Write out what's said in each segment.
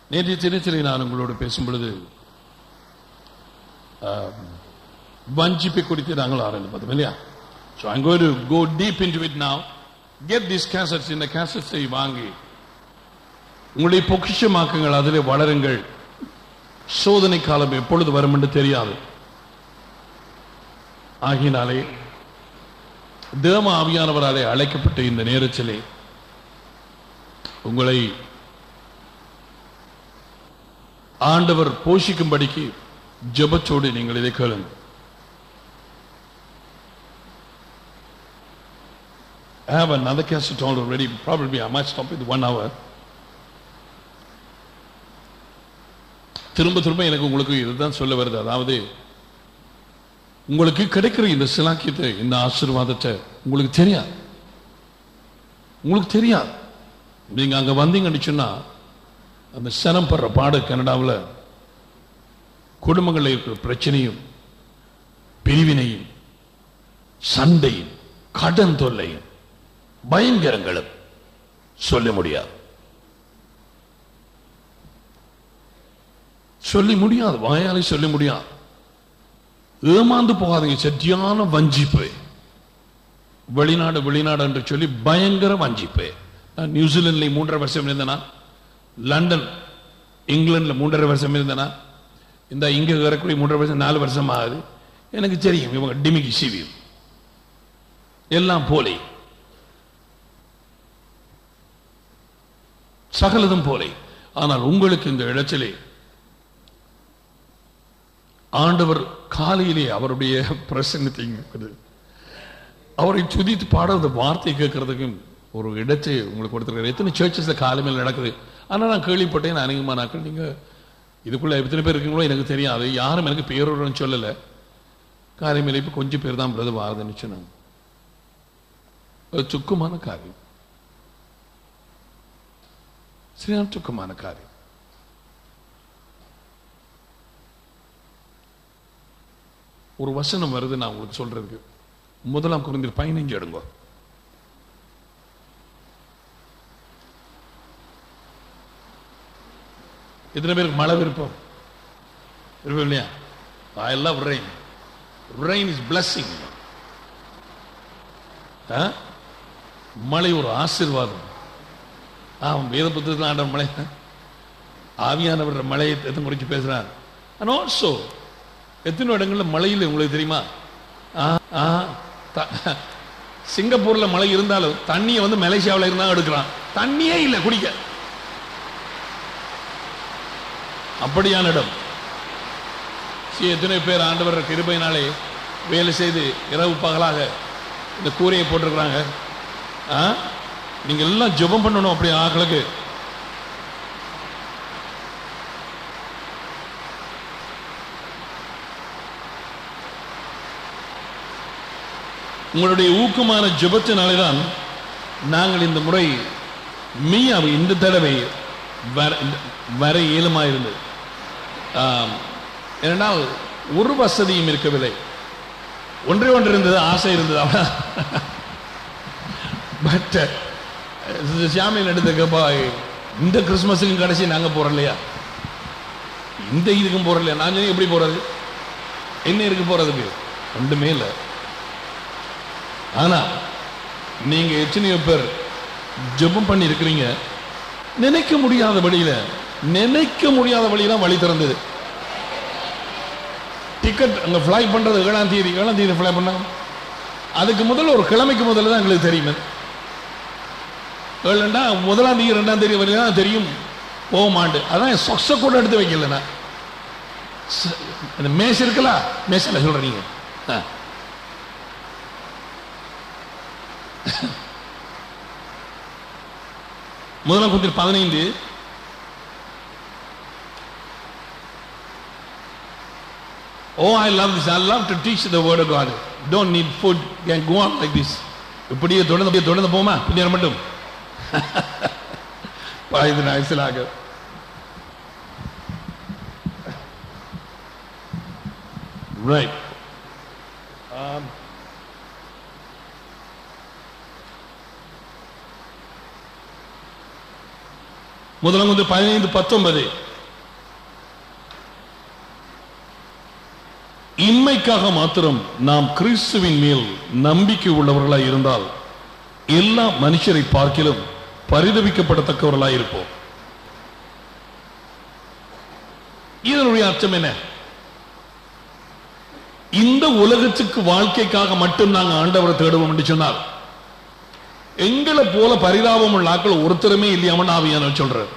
நேற்றைய தினத்திலே நான் உங்களோடு பேசும் பொழுது ஆம், வஞ்சிப்பை குறித்து நாங்கள் ஆராய்ந்து பார்த்தோம் இல்லையா so I'm going to go deep into it now get this cassettes இந்த கேசட்ஸை வாங்கி உங்களுடைய பொக்கிஷமாக்குங்கள் அதிலே வளருங்கள் சோதனை காலம் எப்பொழுது வரும் என்று தெரியாது ஆகினாலே தேவ ஆவியானவராலே அழைக்கப்பட்ட இந்த நேரத்திலே உங்களை ஆண்டவர் போஷிக்கும்படிக்கு ஜெபத்தோடு நீங்கள் இதை கேளுங்கள் I have another cassette already. Probably I might stop with one hour. திரும்ப திரும்ப எனக்கு உங்களுக்கு இதுதான் சொல்ல வருது அதாவது உங்களுக்கு கிடைக்கிற இந்த சிலாக்கியத்தை இந்த ஆசீர்வாதத்தை உங்களுக்கு தெரியாது உங்களுக்கு தெரியாது நீங்க அங்க வந்தீங்கன்னு சொன்னா அந்த சினம் படுற பாடு கனடாவில் குடும்பங்களில் இருக்கிற பிரச்சனையும் பிரிவினையும் சண்டையும் கடன் தொல்லையும் பயங்கரங்களும் சொல்ல முடியாது சொல்லி முடியாது வாயாலே சொல்ல முடியாது ஏமாந்து போகாதீங்க சத்தியான வஞ்சிப்பு வெளிநாடு வெளிநாடு என்று சொல்லி பயங்கர வஞ்சிப்பு நான் நியூசிலாந்துல மூன்றரை வருஷம் இருந்தேனா லண்டன் இங்கிலாந்துல மூன்றரை வருஷம் இருந்தேனா இந்த இங்க வரக்கூடிய மூன்றரை வருஷம் நாலு வருஷம் ஆகுது எனக்கு தெரியும் இவங்க டிமிக்கி சிவியும் எல்லாம் போலே சகலதும் போலே ஆனால் உங்களுக்கு இந்த இடத்திலே ஆண்டவர் காலையிலே அவருடைய பிரசன்னத்தை இருக்குது. அவரை துதித்து பாடுறது வார்த்தை கேட்கறதுக்கும் ஒரு இடத்தை உங்களுக்கு கொடுத்துருக்காரு எத்தனை சர்ச்சஸ்ல காலமையில் நடக்குது ஆனா நான் கேள்விப்பட்டேன் அநேகமா நாட்கள் நீங்க இதுக்குள்ள எத்தனை பேர் இருக்கீங்களோ எனக்கு தெரியாது யாரும் எனக்கு பேரோன்னு சொல்லல காரியமேல இப்ப கொஞ்சம் பேர் தான் பிரதர் வாருதுன்னு சொன்னாங்க அது துக்கமான காரியம் சரியான துக்கமான காரியம் ஒரு வசனம் வருது நான் உங்களுக்கு சொல்றதுக்கு முதலாம் குறைந்தர் பதினைஞ்சு எடுங்க எத்தனை பேருக்கு மழை விருப்பம் விருப்பம் இல்லையா I love rain rain is blessing மழை ஒரு ஆசீர்வாதம் ஆமாம் வேத புத்தகத்தில் ஆண்ட மழை ஆவியானவர் மழையை எத்தனை குறிச்சு பேசுறார் அண்ட் ஆல்சோ எத்தனை இடங்கள்ல மழையில் உங்களுக்கு தெரியுமா ஆ, ஆ, த- சிங்கப்பூர்ல மழை இருந்தாலும் தண்ணியை வந்து மலேசியாவில் இருந்தா எடுக்கிறான் தண்ணியே இல்லை குடிக்க அப்படியான இடம் சரி, எத்தனை பேர் ஆண்டவர் கிருபையினாலே வேலை செய்து இரவு பகலாக இந்த கூரையை போட்டிருக்கிறாங்க ஆ? நீங்க எல்லாம் ஜெபம் பண்ணணும் அப்படி ஆக்களுக்கு உங்களுடைய ஊக்கமான ஜெபத்தினாலேதான் நாங்கள் இந்த முறை மீயாவை இந்த தடவை வர இந்த- வர இயலுமாயிருந்தது ஆம், ஏனென்றால் ஒரு வசதியும் இருக்கவில்லை ஒன்றே ஒன்று இருந்தது ஆசை இருந்தது அவன் பட் சாமியில் எடுத்துக்கப்பா இந்த கிறிஸ்மஸுக்கும் கடைசி நாங்க போறோம் இல்லையா இந்த இதுக்கும் போறோம் இல்லையா நான் சொன்னேன், எப்படி போறது என்ன இருக்கு போறதுக்கு ஒன்றுமே இல்லை ஆனா நீங்க எத்தனையோ பேர் ஜெபம் பண்ணி இருக்கிறீங்க நினைக்க முடியாத வழியில நினைக்க முடியாத வழியில வழி திறந்தது டிக்கெட் அங்க ஃப்ளை பண்றது ஏழாம் தேதி ஏழாம் தேதி ஃப்ளை பண்ணாங்க அதுக்கு முதல்ல ஒரு கிழமைக்கு முதல்ல தான் எங்களுக்கு தெரியுமே ஏழுண்டா முதலாம் தேதி ரெண்டாம் தேதி வரையும் தான் தெரியும் போக மாட்டு அதான் சொக்ஸ கூட எடுத்து வைக்கல நான் ச- அந்த மேஸ் இருக்கல மேசில் சொல்றீங்க ஆ. முதலாம் குந்தில் பதினைந்து Oh, I love this. I love to teach the word of God. Don't need food. Can go on like this. இப்படியே தொடர்ந்து அப்படியே தொடர்ந்து போமா பின்னர் மட்டும் பாய்து நாய்ச்சலாக Right. Um, முதலாம் வந்து பதினைந்து பத்தொன்பது இன்மைக்காக மாத்திரம் நாம் கிறிஸ்துவின் மேல் நம்பிக்கை உள்ளவர்களாய் இருந்தால் எல்லா மனுஷரை பார்க்கிலும் பரிதவிக்கப்படத்தக்கவர்களாய் இருப்போம் இதனுடைய அர்த்தம் என்ன இந்த உலகத்துக்கு வாழ்க்கைக்காக மட்டும் நாங்க ஆண்டவரை தேடுவோம் என்று சொன்னார் எங்களை போல பரிதாபம் உள்ள ஆட்கள் ஒருத்தருமே இல்லையாமன்னு ஆவியான சொல்றாரு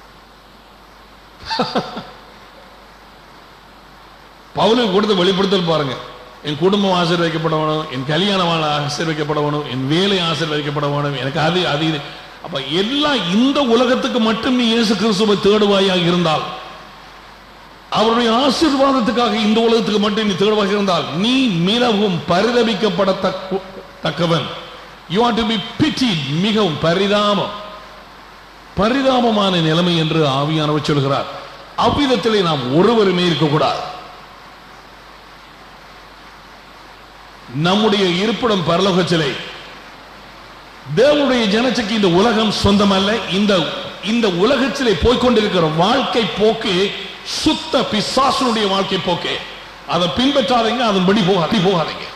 பவுலுக்கு கொடுத்த வெளிப்படுத்தல் பாருங்க என் குடும்பம் ஆசீர்வதிக்கப்பட வேணும் என் கல்யாணம் ஆசீர்வதிக்கப்பட வேணும் என் வேலை ஆசீர்வதிக்கப்பட வேணும் எனக்கு அது அது இது அப்ப எல்லாம் இந்த உலகத்துக்கு மட்டும் நீ இயேசு கிறிஸ்துவை தேடுவாயாக இருந்தால் அவருடைய ஆசீர்வாதத்துக்காக இந்த உலகத்துக்கு மட்டும் நீ தேடுவாக இருந்தால் நீ மிகவும் பரிதபிக்கப்படத்தக்க தக்கவன் you want to be pity மிகவும் பரிதாபம் பரிதாபமான நிலைமை என்று ஆவியானவர் சொல்கிறார் அவ்விதத்திலே நாம் ஒருவருமே இருக்கக்கூடாது நம்முடைய இருப்பிடம் பரலோகத்திலே தேவனுடைய ஜனத்துக்கு இந்த உலகம் சொந்தமல்ல இந்த இந்த உலகத்திலே போய்க்கொண்டிருக்கிற வாழ்க்கை போக்கு சுத்த பிசாசனுடைய வாழ்க்கை போக்கு அதை பின்பற்றாதீங்க அதன்படி போகாதீங்க போகாதீங்க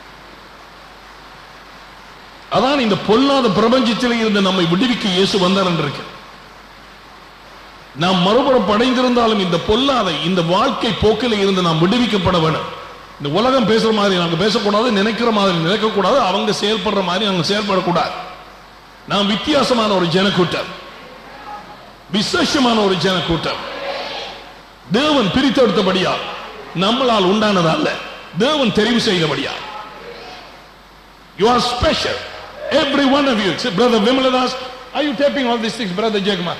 அதான் இந்த பொல்லாத பிரபஞ்சத்திலே இருந்து நம்மை விடுவிக்க இயேசு வந்தார் என்று இருக்கு நாம் மறுபுறம் படைந்திருந்தாலும் இந்த பொல்லாத இந்த வாழ்க்கை போக்கில் இருந்து நாம் விடுவிக்கப்பட வேண்டும் இந்த உலகம் பேசுற மாதிரி நாங்க பேசக்கூடாது நினைக்கிற மாதிரி நினைக்கக்கூடாது அவங்க செயல்படுற மாதிரி நாங்க செயல்படக்கூடாது நாம் வித்தியாசமான ஒரு ஜனக்கூட்டம் விசேஷமான ஒரு ஜனக்கூட்டம் தேவன் பிரித்தெடுத்தபடியா நம்மளால் உண்டானது அல்ல தேவன் தெரிவு செய்தபடியா You are special. Every one of you. Say, Brother Vimaladas, are you taping all these things, Brother Jagma?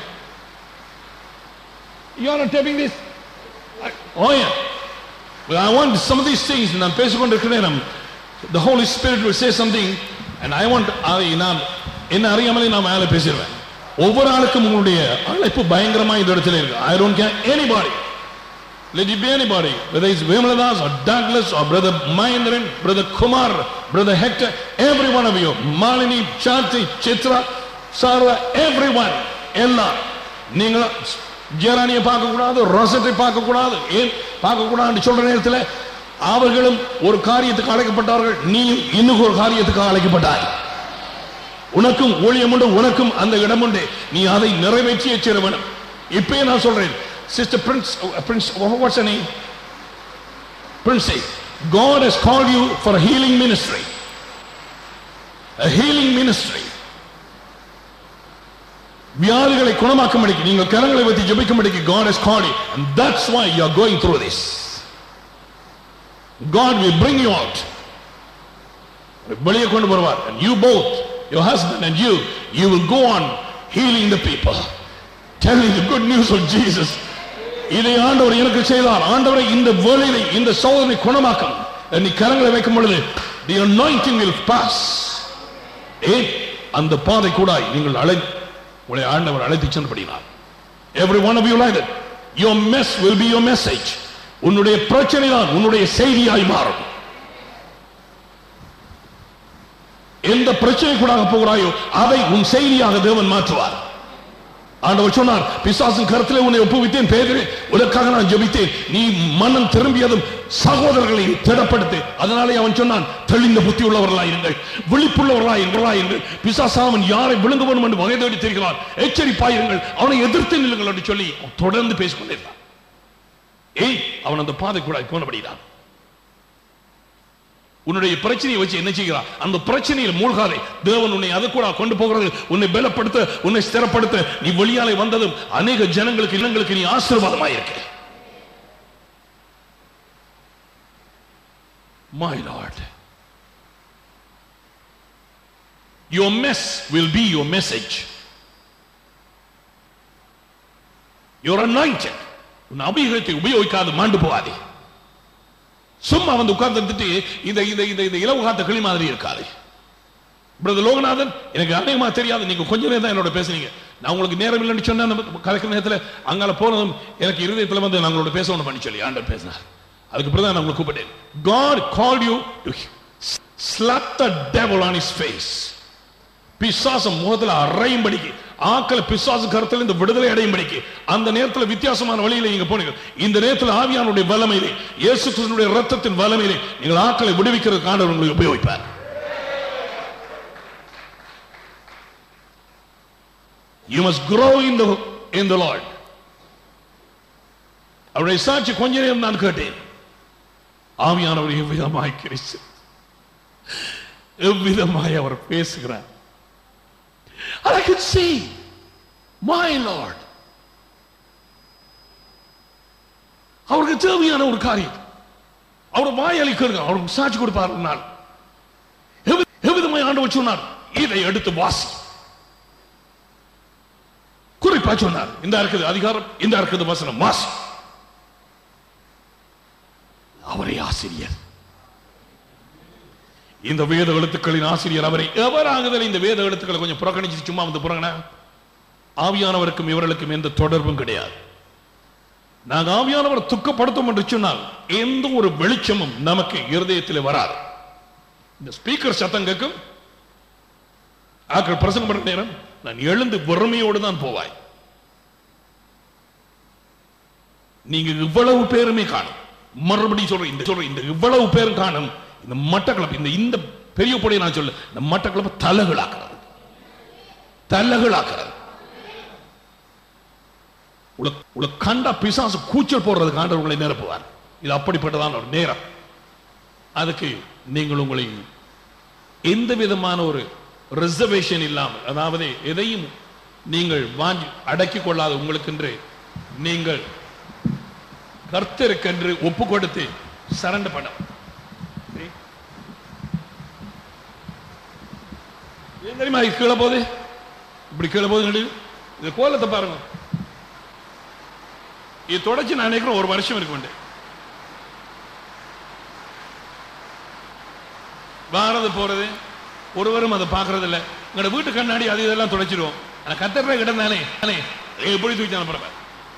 You are not taping this? I- Oh yeah. But I want some of these things, நான் பேசிக்கொண்டிருக்கிறேன் நாம் the Holy Spirit will say something and I want அதை நான் என்ன அறியாமலே நான் மேலே பேசிடுவேன் ஒவ்வொரு ஆளுக்கும் உங்களுடைய அழைப்பு பயங்கரமா இந்த இடத்துல இருக்கு I don't care anybody Let it be anybody, whether it's Vimaladas or Douglas or Brother Mahindran, Brother Kumar, Brother Hector, every one of you, Malini, Chanti, Chitra, Sarva, everyone, எல்லாம் நீங்க ஜெரானியை பார்க்க கூடாது ரோசத்தை பார்க்க கூடாது ஏன் பார்க்க கூடாதுன்னு சொல்ற நேரத்தில் அவர்களும் ஒரு காரியத்துக்கு அழைக்கப்பட்டார்கள் நீயும் இன்னும் ஒரு காரியத்துக்கு அழைக்கப்பட்டாய் உனக்கும் ஊழியம் உண்டு உனக்கும் அந்த இடம் உண்டு நீ அதை நிறைவேற்றிய சேர வேணும் இப்பயே நான் சொல்றேன் sister prince prince what's name Princey, God has called you for a healing ministry. A healing ministry. வியாதிகளை குணமாக்கும்படிக்கு நீங்கள் கரங்களை வைத்து ஜெபிக்கும்படிக்கு God has called you and that's why you are going through this. God will bring you out. வெளியே கொண்டு வருவார் and you both your husband and you you will go on healing the people telling the good news of Jesus இதை ஆண்டவர் எனக்கு செய்தார் ஆண்டவரை இந்த வேலையை இந்த சோதனை குணமாக்கும் நீ கரங்களை வைக்கும் பொழுது the anointing will pass ஏன் அந்த பாதை கூட நீங்கள் அழை உங்களை ஆண்டவர் அழைத்து சென்றபடினார் every one of you like that your mess will be your message உன்னுடைய பிரச்சனை தான் உன்னுடைய செய்தியாய் மாறும் எந்த பிரச்சனை கூட போகிறாயோ அதை உன் செய்தியாக தேவன் மாற்றுவார் ஆண்டவர் சொன்னார் பிசாசின் கருத்திலே உன்னை ஒப்புவித்தேன் பேதரே உனக்காக நான் ஜெபித்தேன் நீ மனம் திரும்பியதும் சகோதரர்களை திடப்படுத்து அதனாலே அவன் சொன்னான் தெளிந்த புத்தி உள்ளவர்களாயிருங்கள் விழிப்புள்ளவர்களாயிருங்கள் பிசாசா அவன் யாரை விழுங்க வேண்டும் என்று வகை தேடி தெரிகிறான் எச்சரிப்பாயிருங்கள் அவனை எதிர்த்து நில்லுங்கள் என்று சொல்லி அவன் தொடர்ந்து பேசிக்கொண்டிருந்தான் ஏய் அவன் அந்த பாதை கூட போனபடிதான் உன்னுடைய பிரச்சனையை வச்சு என்ன செய்கிறான் அந்த பிரச்சனையில் மூழ்காதே தேவன் உன்னை அது கூட கொண்டு போகிறது உன்னை பலப்படுத்த உன்னை ஸ்திரப்படுத்த நீ வெளியாலே வந்ததும் அநேக ஜனங்களுக்கு இல்லங்களுக்கு நீ ஆசீர்வாதமாயிருக்க My Lord, your mess will be your message. You're anointed. உன் அபிஷேகத்தை உபயோகிக்காது மாண்டு போகாதே சும்மா வந்து உட்கார்ந்துட்டு இந்த இந்த இந்த இந்த இலவு காத்த கிளி மாதிரி இருக்காது பிரதர் லோகநாதன் எனக்கு அநேகமா தெரியாது நீங்க கொஞ்ச நேரம் தான் என்னோட பேசுனீங்க நான் உங்களுக்கு நேரம் இல்லைன்னு சொன்ன அந்த கலைக்கிற நேரத்தில் அங்கால போனதும் எனக்கு இருதயத்தில் வந்து நாங்களோட பேசணும் பண்ணி சொல்லி ஆண்டர் பேசினார் அதுக்கு பிறகு நான் உங்களை கூப்பிட்டேன் God called you to slap the devil on his face பிசாசம் முகத்தில் அறையும்படிக்கு ஆக்களை பிசாசு கருத்தில் இந்த விடுதலை அடையும் படிக்கு அந்த நேரத்தில் வித்தியாசமான வழியில நீங்க போனீங்க இந்த நேரத்தில் ஆவியானுடைய வல்லமையிலே இயேசு கிறிஸ்துடைய ரத்தத்தின் வல்லமையிலே நீங்கள் ஆக்களை விடுவிக்கிறது ஆண்டவர் உங்களை உபயோகிப்பார் You must grow in the in the Lord. அவருடைய சாட்சி கொஞ்ச நேரம் நான் கேட்டேன் ஆவியானவர் எவ்விதமாய் கிறிஸ்து எவ்விதமாய் அவர் பேசுகிறார் And I could see my Lord அவருக்கு தேவையான ஒரு காரியம் அவர் வாயாளி கேளுங்க அவருக்கு சாட்சி கொடுப்பார் ஒரு நாள் எவ்வி- எவ்விதமாய் ஆண்டவர் சொன்னார் இதை எடுத்து வாசி குறிப்பா சொன்னார் இந்த இருக்குது அதிகாரம் இந்த இருக்குது வசனம் வாசி அவரே ஆசிரியர் இந்த வேத எழுத்துக்களின் ஆசிரியர் அவரை எவராகுதல் இந்த வேத எழுத்துக்களை கொஞ்சம் புறக்கணிச்சு சும்மா வந்து புறங்கன ஆவியானவருக்கும் இவர்களுக்கும் எந்த தொடர்பும் கிடையாது நாங்க ஆவியானவர் துக்கப்படுத்தும் என்று சொன்னால் எந்த ஒரு வெளிச்சமும் நமக்கு இருதயத்தில் வராது இந்த ஸ்பீக்கர் சத்தம் கேட்கும் ஆக்கள் பிரசங்கம் பண்ண நேரம் நான் எழுந்து வறுமையோடு தான் போவாய் நீங்க இவ்வளவு பேருமே காணும் மறுபடியும் சொல்றேன் இந்த சொல்றேன் இந்த இவ்வளவு பேரும் காணும் இந்த மட்டக்களப்பு இந்த இந்த பெரிய பொடியை நான் சொல்ல இந்த மட்டக்களப்பு தலகளாக்குறது தலகளாக்குறது உனக்கு உனக்கு கண்டா பிசாசு கூச்சல் போடுறதுக்கு ஆண்டவர் உங்களை நிரப்புவார் இது அப்படிப்பட்டதான ஒரு நேரம் அதுக்கு நீங்கள் உங்களை எந்த விதமான ஒரு ரிசர்வேஷன் இல்லாமல் அதாவது எதையும் நீங்கள் வாங்கி அடக்கிக் கொள்ளாத உங்களுக்கென்று நீங்கள் கர்த்தருக்கென்று ஒப்பு கொடுத்து சரண்டர் பண்ண ஏன் தெரியுமா இது கீழே போகுது இப்படி கீழே போகுது இது கோலத்தை பாருங்க இது தொடச்சு நான் நினைக்கிறேன் ஒரு வருஷம் இருக்கு வேண்டிய வாரது போறது ஒருவரும் அதை பார்க்கறது இல்ல எங்களோட வீட்டு கண்ணாடி அது இதெல்லாம் துடைச்சிடுவோம் ஆனா கத்தப்பே கிடந்தானே தானே எப்படி தூக்கிச்சாலும் பரவாயில்ல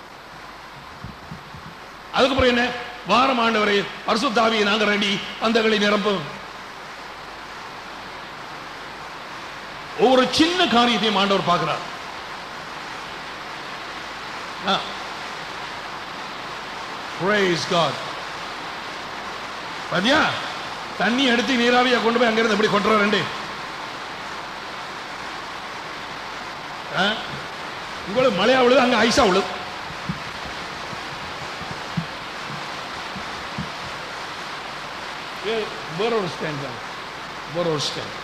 அதுக்கப்புறம் என்ன வாரம் ஆண்டவரை பரிசுத்தாவியை நாங்க ரெடி பந்தங்களை நிரப்பும் ஒவ்வொரு சின்ன காரியத்தையும் ஆண்டவர் பார்க்கிறார் ஆ. Praise God. பாத்தியா தண்ணி எடுத்து நீராவியா கொண்டு போய் அங்கிருந்து எப்படி கொண்டு ரெண்டு உங்களுக்கு மழையா விழுது அங்க ஐசா விழுது ஏ, வேற ஒரு ஸ்டாண்ட் தான் வேற ஒரு ஸ்டாண்ட்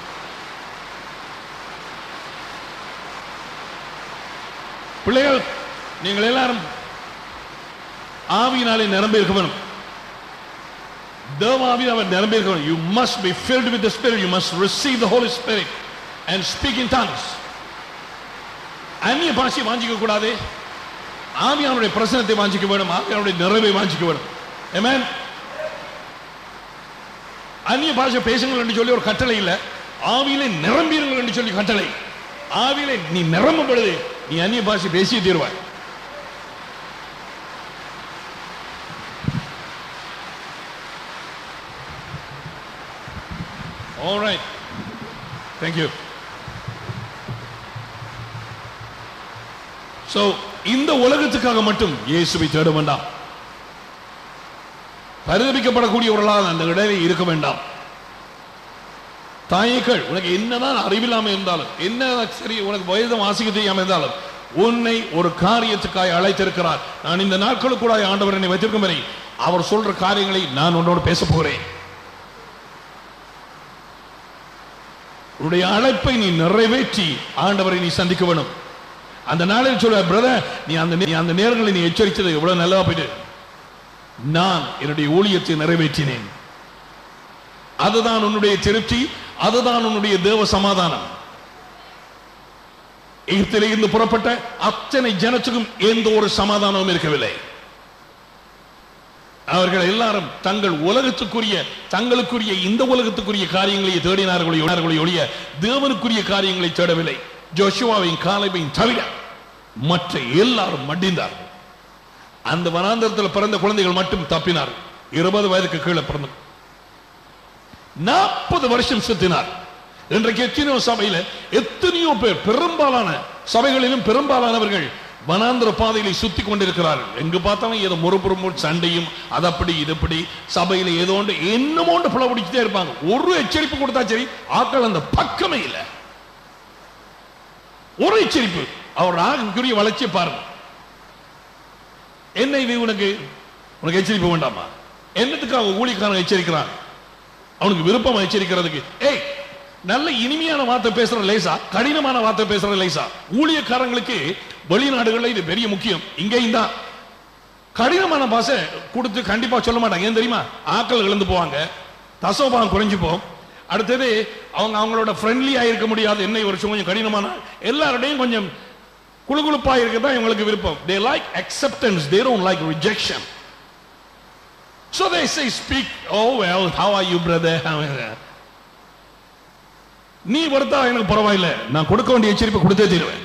பிள்ளைகள் நீங்கள் எல்லாரும் ஆவியினாலே நிரம்பி இருக்க வேணும் தேவாவியில் அவர் நிரம்பி இருக்க வேணும் you must be filled with the spirit you must receive the holy spirit and speak in tongues அந்நிய பாஷையை வாஞ்சிக்க கூடாது ஆவியானுடைய பிரசனத்தை வாஞ்சிக்க வேணும் ஆவியானுடைய நிறைவை வாஞ்சிக்க வேணும் Amen அந்நிய பாஷை பேசுங்கள் என்று சொல்லி ஒரு கட்டளை இல்ல ஆவியிலே நிரம்பீர்கள் என்று சொல்லி கட்டளை ஆவியிலே நீ நிரம்பும் பொழுது நீ அந்நிய பாஷை பேசியே தீர்வாய் All right. Thank you. So, இந்த உலகத்துக்காக மட்டும் இயேசுவை தேட வேண்டாம் பரிதபிக்கப்படக்கூடியவர்களாக அந்த இடையில இருக்க வேண்டாம் தாயக்கள் உனக்கு என்னதான் அறிவில்லாம இருந்தாலும் என்ன சரி உனக்கு வயது வாசிக்க தெரியாம இருந்தாலும் உன்னை ஒரு காரியத்துக்காய் அழைத்திருக்கிறார் நான் இந்த நாட்களுக்கூட ஆண்டவர் என்னை வைத்திருக்கும் வரை அவர் சொல்ற காரியங்களை நான் உன்னோடு பேச போகிறேன் உன்னுடைய அழைப்பை நீ நிறைவேற்றி ஆண்டவரை நீ சந்திக்க வேணும் அந்த நாளில் சொல்ல பிரதர் நீ அந்த நீ அந்த நேரங்களை நீ எச்சரித்தது எவ்வளவு நல்லா போயிட்டு நான் என்னுடைய ஊழியத்தை நிறைவேற்றினேன் அதுதான் உன்னுடைய திருப்தி அதுதான் உன்னுடைய தேவ சமாதானம் எகிப்திலே இருந்து புறப்பட்ட அத்தனை ஜனத்துக்கும் எந்த ஒரு சமாதானமும் இருக்கவில்லை அவர்கள் எல்லாரும் தங்கள் உலகத்துக்குரிய தங்களுக்குரிய இந்த உலகத்துக்குரிய காரியங்களை தேடினார்களே ஒழிய தேவனுக்குரிய காரியங்களை தேடவில்லை ஜோஷுவாவின் காலைவையும் தவிர மற்ற எல்லாரும் மடிந்தார்கள் அந்த வனாந்தரத்தில் பிறந்த குழந்தைகள் மட்டும் தப்பினார் இருபது வயதுக்கு கீழே பிறந்த நாற்பது வருஷம் சுத்தினார் இன்றைக்கு எத்தனையோ சபையில எத்தனையோ பேர் பெரும்பாலான சபைகளிலும் பெரும்பாலானவர்கள் வனாந்திர பாதையில சுத்தி கொண்டிருக்கிறார்கள் எங்கு பார்த்தாலும் ஏதோ முறுப்புறும்பு சண்டையும் அதப்படி இதப்படி சபையில ஏதோ ஒன்று என்னமோ ஒன்று பிளவடிச்சுட்டே இருப்பாங்க ஒரு எச்சரிப்பு கொடுத்தா சரி ஆட்கள் அந்த பக்கமே இல்லை ஒரு எச்சரிப்பு அவர் ஆகுரிய வளர்ச்சியை பாருங்க என்ன இது உனக்கு உனக்கு எச்சரிப்பு வேண்டாமா என்னத்துக்காக ஊழியக்காரன் எச்சரிக்கிறான் அவனுக்கு விருப்பம் எச்சரிக்கிறதுக்கு ஏய் நல்ல இனிமையான வார்த்தை பேசுற லேசா கடினமான வார்த்தை பேசுற லேசா ஊழியக்காரங்களுக்கு வெளிநாடுகள்ல இது பெரிய முக்கியம் இங்கேயும் தான் கடினமான பாஷை கொடுத்து கண்டிப்பா சொல்ல மாட்டாங்க ஏன் தெரியுமா ஆக்கள் இழந்து போவாங்க தசோபாகம் குறைஞ்சு போகும் அடுத்தது அவங்க அவங்களோட ஃப்ரெண்ட்லியா இருக்க முடியாது என்ன ஒரு விஷயம் கொஞ்சம் கடினமான எல்லாருடையும் கொஞ்சம் குழுகுழுப்பா இருக்க தான் இவங்களுக்கு விருப்பம் they like acceptance they don't like rejection So they say, speak, oh well, how are you, brother? நீ வருத்தா எனக்கு பரவாயில்ல நான் கொடுக்க வேண்டிய எச்சரிப்பை கொடுத்தே தீருவேன்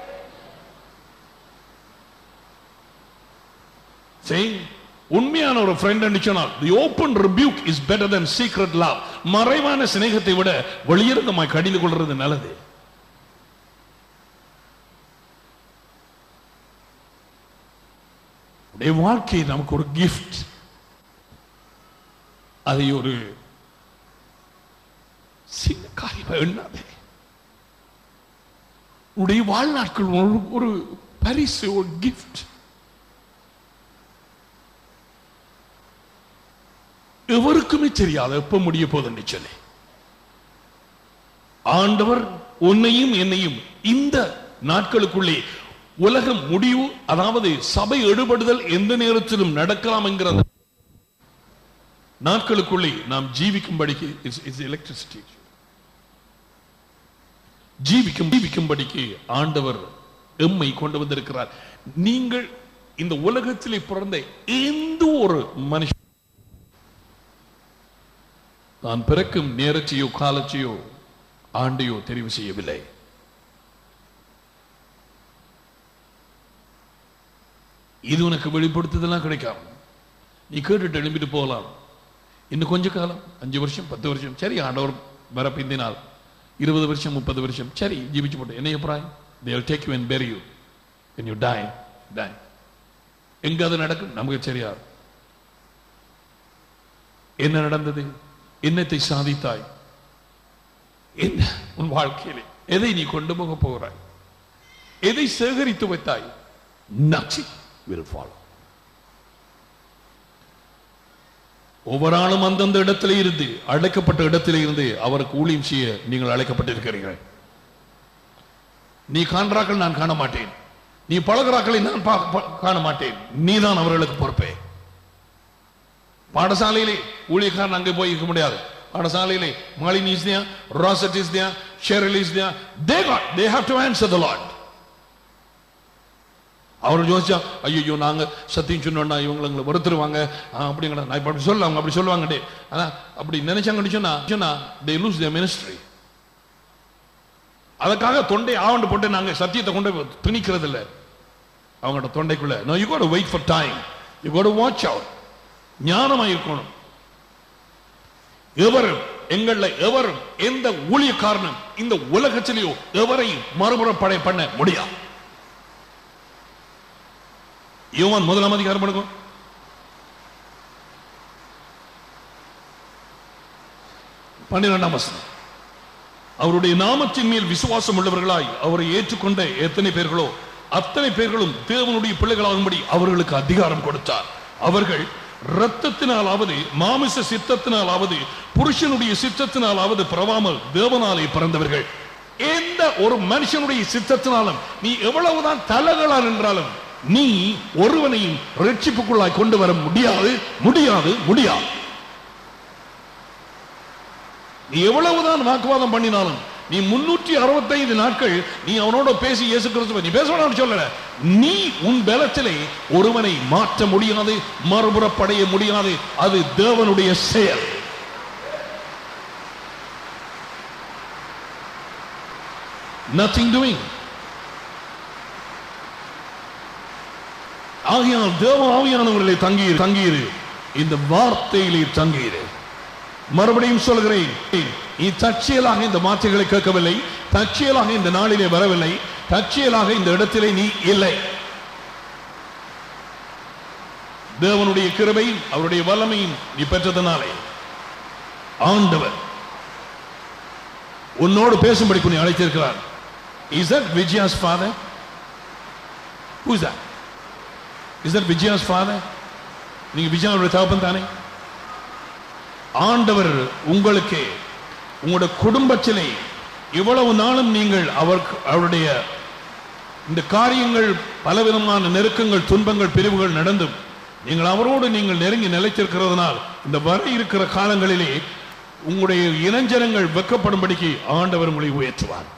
See, உண்மையான ஒரு ஃப்ரெண்ட் சொன்னால் the open rebuke is better than secret love மறைவான சிநேகத்தை விட வெளியிறந்தமாய் கடிந்து கொள்றது நல்லது உடைய வாழ்க்கை நமக்கு ஒரு கிஃப்ட் அதை ஒரு சின்ன காரியமா எண்ணாதே உடைய வாழ்நாட்கள் ஒரு ஒரு பரிசு ஒரு கிஃப்ட் எவருக்குமே தெரியாது எப்ப முடிய போதுன்னு சொல்லி ஆண்டவர் உன்னையும் என்னையும் இந்த நாட்களுக்குள்ளே உலகம் முடிவு அதாவது சபை எடுபடுதல் எந்த நேரத்திலும் நடக்கலாம் என்கிற அந்த நாட்களுக்குள்ளே நாம் ஜீவிக்கும்படிக்கு எலக்ட்ரிசிட்டி ஜீவிக்கும் ஜீவிக்கும்படிக்கு ஆண்டவர் எம்மை கொண்டு வந்திருக்கிறார் நீங்கள் இந்த உலகத்திலே பிறந்த எந்த ஒரு மனுஷன் நான் பிறக்கும் நேரத்தையோ காலத்தையோ ஆண்டையோ தெரிவு செய்யவில்லை இது உனக்கு வெளிப்படுத்துதெல்லாம் கிடைக்காம நீ கேட்டுட்டு எழும்பிட்டு போகலாம் இன்னும் கொஞ்ச காலம் அஞ்சு வருஷம் பத்து வருஷம் சரி ஆண்டவர் வர பிந்தினால் இருபது வருஷம் முப்பது வருஷம் சரி ஜீவிச்சு போட்டு என்ன அபிப்பிராயம் they'll take you and bury you when you die die எங்க அது நடக்கும் நமக்கு தெரியாது என்ன நடந்தது என்னத்தை சாதித்தாய் என்ன உன் வாழ்க்கையிலே எதை நீ கொண்டு போக போகிறாய் எதை சேகரித்து வைத்தாய் nothing will follow ஒவ்வொரு ஆளும் அந்தந்த இடத்திலே இருந்து அழைக்கப்பட்ட இடத்திலே இருந்து அவருக்கு ஊழியம் செய்ய நீங்கள் அழைக்கப்பட்டிருக்கிறீர்கள் நீ காண்றாக்கள் நான் காண மாட்டேன் நீ பழகிறாக்களை நான் பா- பா- காண மாட்டேன் நீதான் அவர்களுக்கு பொறுப்பே பாடசாலையிலே ஊழியக்காரன் அங்கே போய் இருக்க முடியாது பாடசாலையிலே மாலினி இஸ் there ராசட் is there Sheryl is there they got they have to answer the lord அவர் யோசிச்சா ஐயோ நாங்க சத்தியம் சொன்னோம்னா இவங்களை எங்களை வருத்துருவாங்க ஆ, அப்படிங்கடா நான் இப்ப அப்படி சொல்ல அவங்க அப்படி சொல்லுவாங்க டே ஆனா அப்படி நினைச்சாங்கன்னு சொன்னா சொன்னா they lose their ministry அதுக்காக தொண்டை ஆவண்டு போட்டு நாங்க சத்தியத்தை கொண்டு போய் திணிக்கிறது இல்ல அவங்களோட தொண்டைக்குள்ள no you got to wait for time you got to watch out ஞானமா இருக்கணும் எவரும் எங்கள எவரும் எந்த ஊழியக்காரனும் இந்த உலகத்திலேயோ எவரையும் மறுபுறப்படை பண்ண முடியாது யோவான் முதலாம் அதிகாரம் பண்ணுங்க பன்னிரெண்டாம் வசனம் அவருடைய நாமத்தின் மேல் விசுவாசம் உள்ளவர்களாய் அவரை ஏற்றுக்கொண்ட எத்தனை பேர்களோ அத்தனை பேர்களும் தேவனுடைய பிள்ளைகளாகும்படி அவர்களுக்கு அதிகாரம் கொடுத்தார் அவர்கள் இரத்தத்தினாலாவது மாமிச சித்தத்தினாலாவது புருஷனுடைய சித்தத்தினாலாவது பிறவாமல் தேவனாலே பிறந்தவர்கள் எந்த ஒரு மனுஷனுடைய சித்தத்தினாலும் நீ எவ்வளவுதான் தலகளா நின்றாலும் நீ ஒருவனையும் ரட்சிப்புக்குள்ளாய் கொண்டு வர முடியாது முடியாது முடியாது நீ எவ்வளவுதான் வாக்குவாதம் பண்ணினாலும் நீ முன்னூற்றி அறுபத்தைந்து நாட்கள் நீ அவனோட பேசி இயேசு கிறிஸ்துவ நீ பேசணும் சொல்லல நீ உன் பலத்திலே ஒருவனை மாற்ற முடியாது மறுபுறப்படைய முடியாது அது தேவனுடைய செயல் நத்திங் டூயிங் ஆகையால் தேவ ஆவியானவர்களை தங்கியிரு தங்கியிரு இந்த வார்த்தையிலே தங்கியிரு மறுபடியும் சொல்கிறேன் நீ தற்செயலாக இந்த வார்த்தைகளை கேட்கவில்லை தற்செயலாக இந்த நாளிலே வரவில்லை தற்செயலாக இந்த இடத்திலே நீ இல்லை தேவனுடைய கிருபையும் அவருடைய வல்லமையும் நீ பெற்றதனாலே ஆண்டவர் உன்னோடு பேசும்படி உன்னை அழைத்திருக்கிறார் is that Vijaya's father who is that is that Vijaya's father நீங்க விஜயாவுடைய தகப்பன் தானே ஆண்டவர் உங்களுக்கு உங்களுடைய குடும்பத்திலே இவ்வளவு நாளும் நீங்கள் அவர் அவருடைய இந்த காரியங்கள் பலவிதமான நெருக்கங்கள் துன்பங்கள் பிரிவுகள் நடந்தும் நீங்கள் அவரோடு நீங்கள் நெருங்கி நிலைத்திருக்கிறதுனால் இந்த வர இருக்கிற காலங்களிலே உங்களுடைய இளைஞரங்கள் வெக்கப்படும்படிக்கு ஆண்டவர் உங்களை உயர்த்துவார்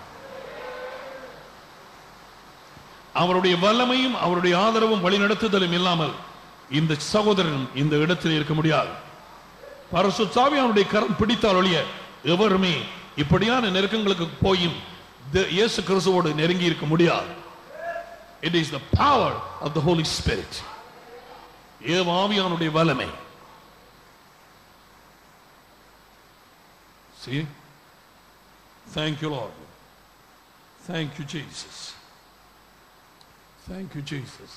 அவருடைய வல்லமையும் அவருடைய ஆதரவும் வழிநடத்துதலும் இல்லாமல் இந்த சகோதரன் இந்த இடத்தில் இருக்க முடியாது பரசுத்தாவி அவனுடைய கரம் பிடித்தால் ஒழிய எவருமே இப்படியான நெருக்கங்களுக்கு போயும் த- இயேசு கிறிஸ்துவோடு நெருங்கி இருக்க முடியாது it is the power of the holy spirit ஏவாவியானுடைய வல்லமை See? Thank you, Lord. Thank you, Jesus. Thank you, Jesus.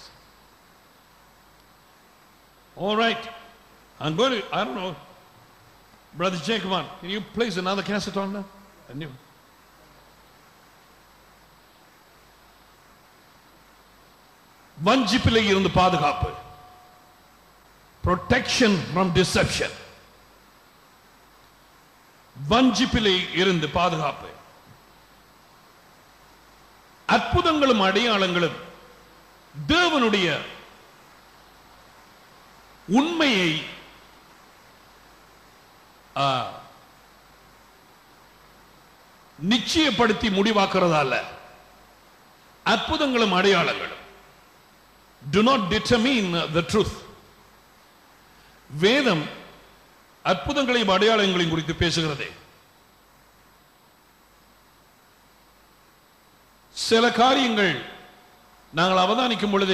All right. I'm going to, I don't know. Brother Jacob, on. Can you place another cassette on now? A new. வஞ்சிப்பிலே இருந்து பாதுகாப்பு protection from deception வஞ்சிப்பிலே இருந்து பாதுகாப்பு அற்புதங்களும் அடையாளங்களும் தேவனுடைய உண்மையை ஆ, நிச்சயப்படுத்தி முடிவாக்குறதல்ல அற்புதங்களும் அடையாளங்களும் do not determine the truth வேதம் அற்புதங்களையும் அடையாளங்களையும் குறித்து பேசுகிறது சில காரியங்கள் நாங்கள் அவதானிக்கும் பொழுது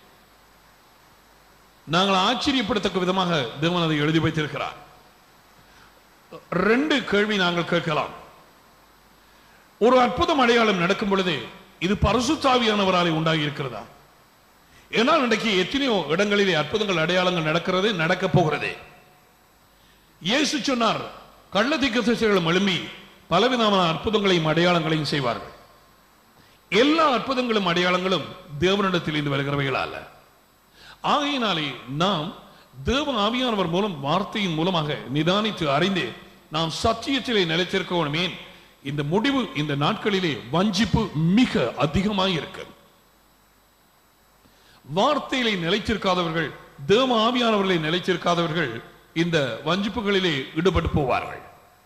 நாங்கள் ஆச்சரியப்படத்தக்க விதமாக தேவன் அதை எழுதி வைத்திருக்கிறார் ரெண்டு கேள்வி நாங்கள் கேட்கலாம் ஒரு அற்புதம் அடையாளம் நடக்கும் பொழுது இது பரிசுத்தாவியானவராலே உண்டாகி இருக்கிறதா ஏன்னா இன்றைக்கு எத்தனையோ இடங்களிலே அற்புதங்கள் அடையாளங்கள் நடக்கிறது நடக்க போகிறது இயேசு சொன்னார் கள்ளத்திக்க திசைகளும் எழும்பி பலவிதமான அற்புதங்களையும் அடையாளங்களையும் செய்வார்கள் எல்லா அற்புதங்களும் அடையாளங்களும் தேவனிடத்தில் இருந்து வருகிறவைகள் அல்ல ஆகையினாலே நாம் தேவ ஆவியானவர் மூலம் வார்த்தையின் மூலமாக நிதானித்து அறிந்து நாம் சத்தியத்திலே நிலைத்திருக்கணுமே இந்த முடிவு இந்த நாட்களிலே வஞ்சிப்பு மிக அதிகமாக இருக்கு வார்த்தையிலே நிலைத்திருக்காதவர்கள் தேவ ஆவியானவர்களை நிலைத்திருக்காதவர்கள் இந்த வஞ்சிப்புகளிலே ஈடுபட்டு போவார்கள்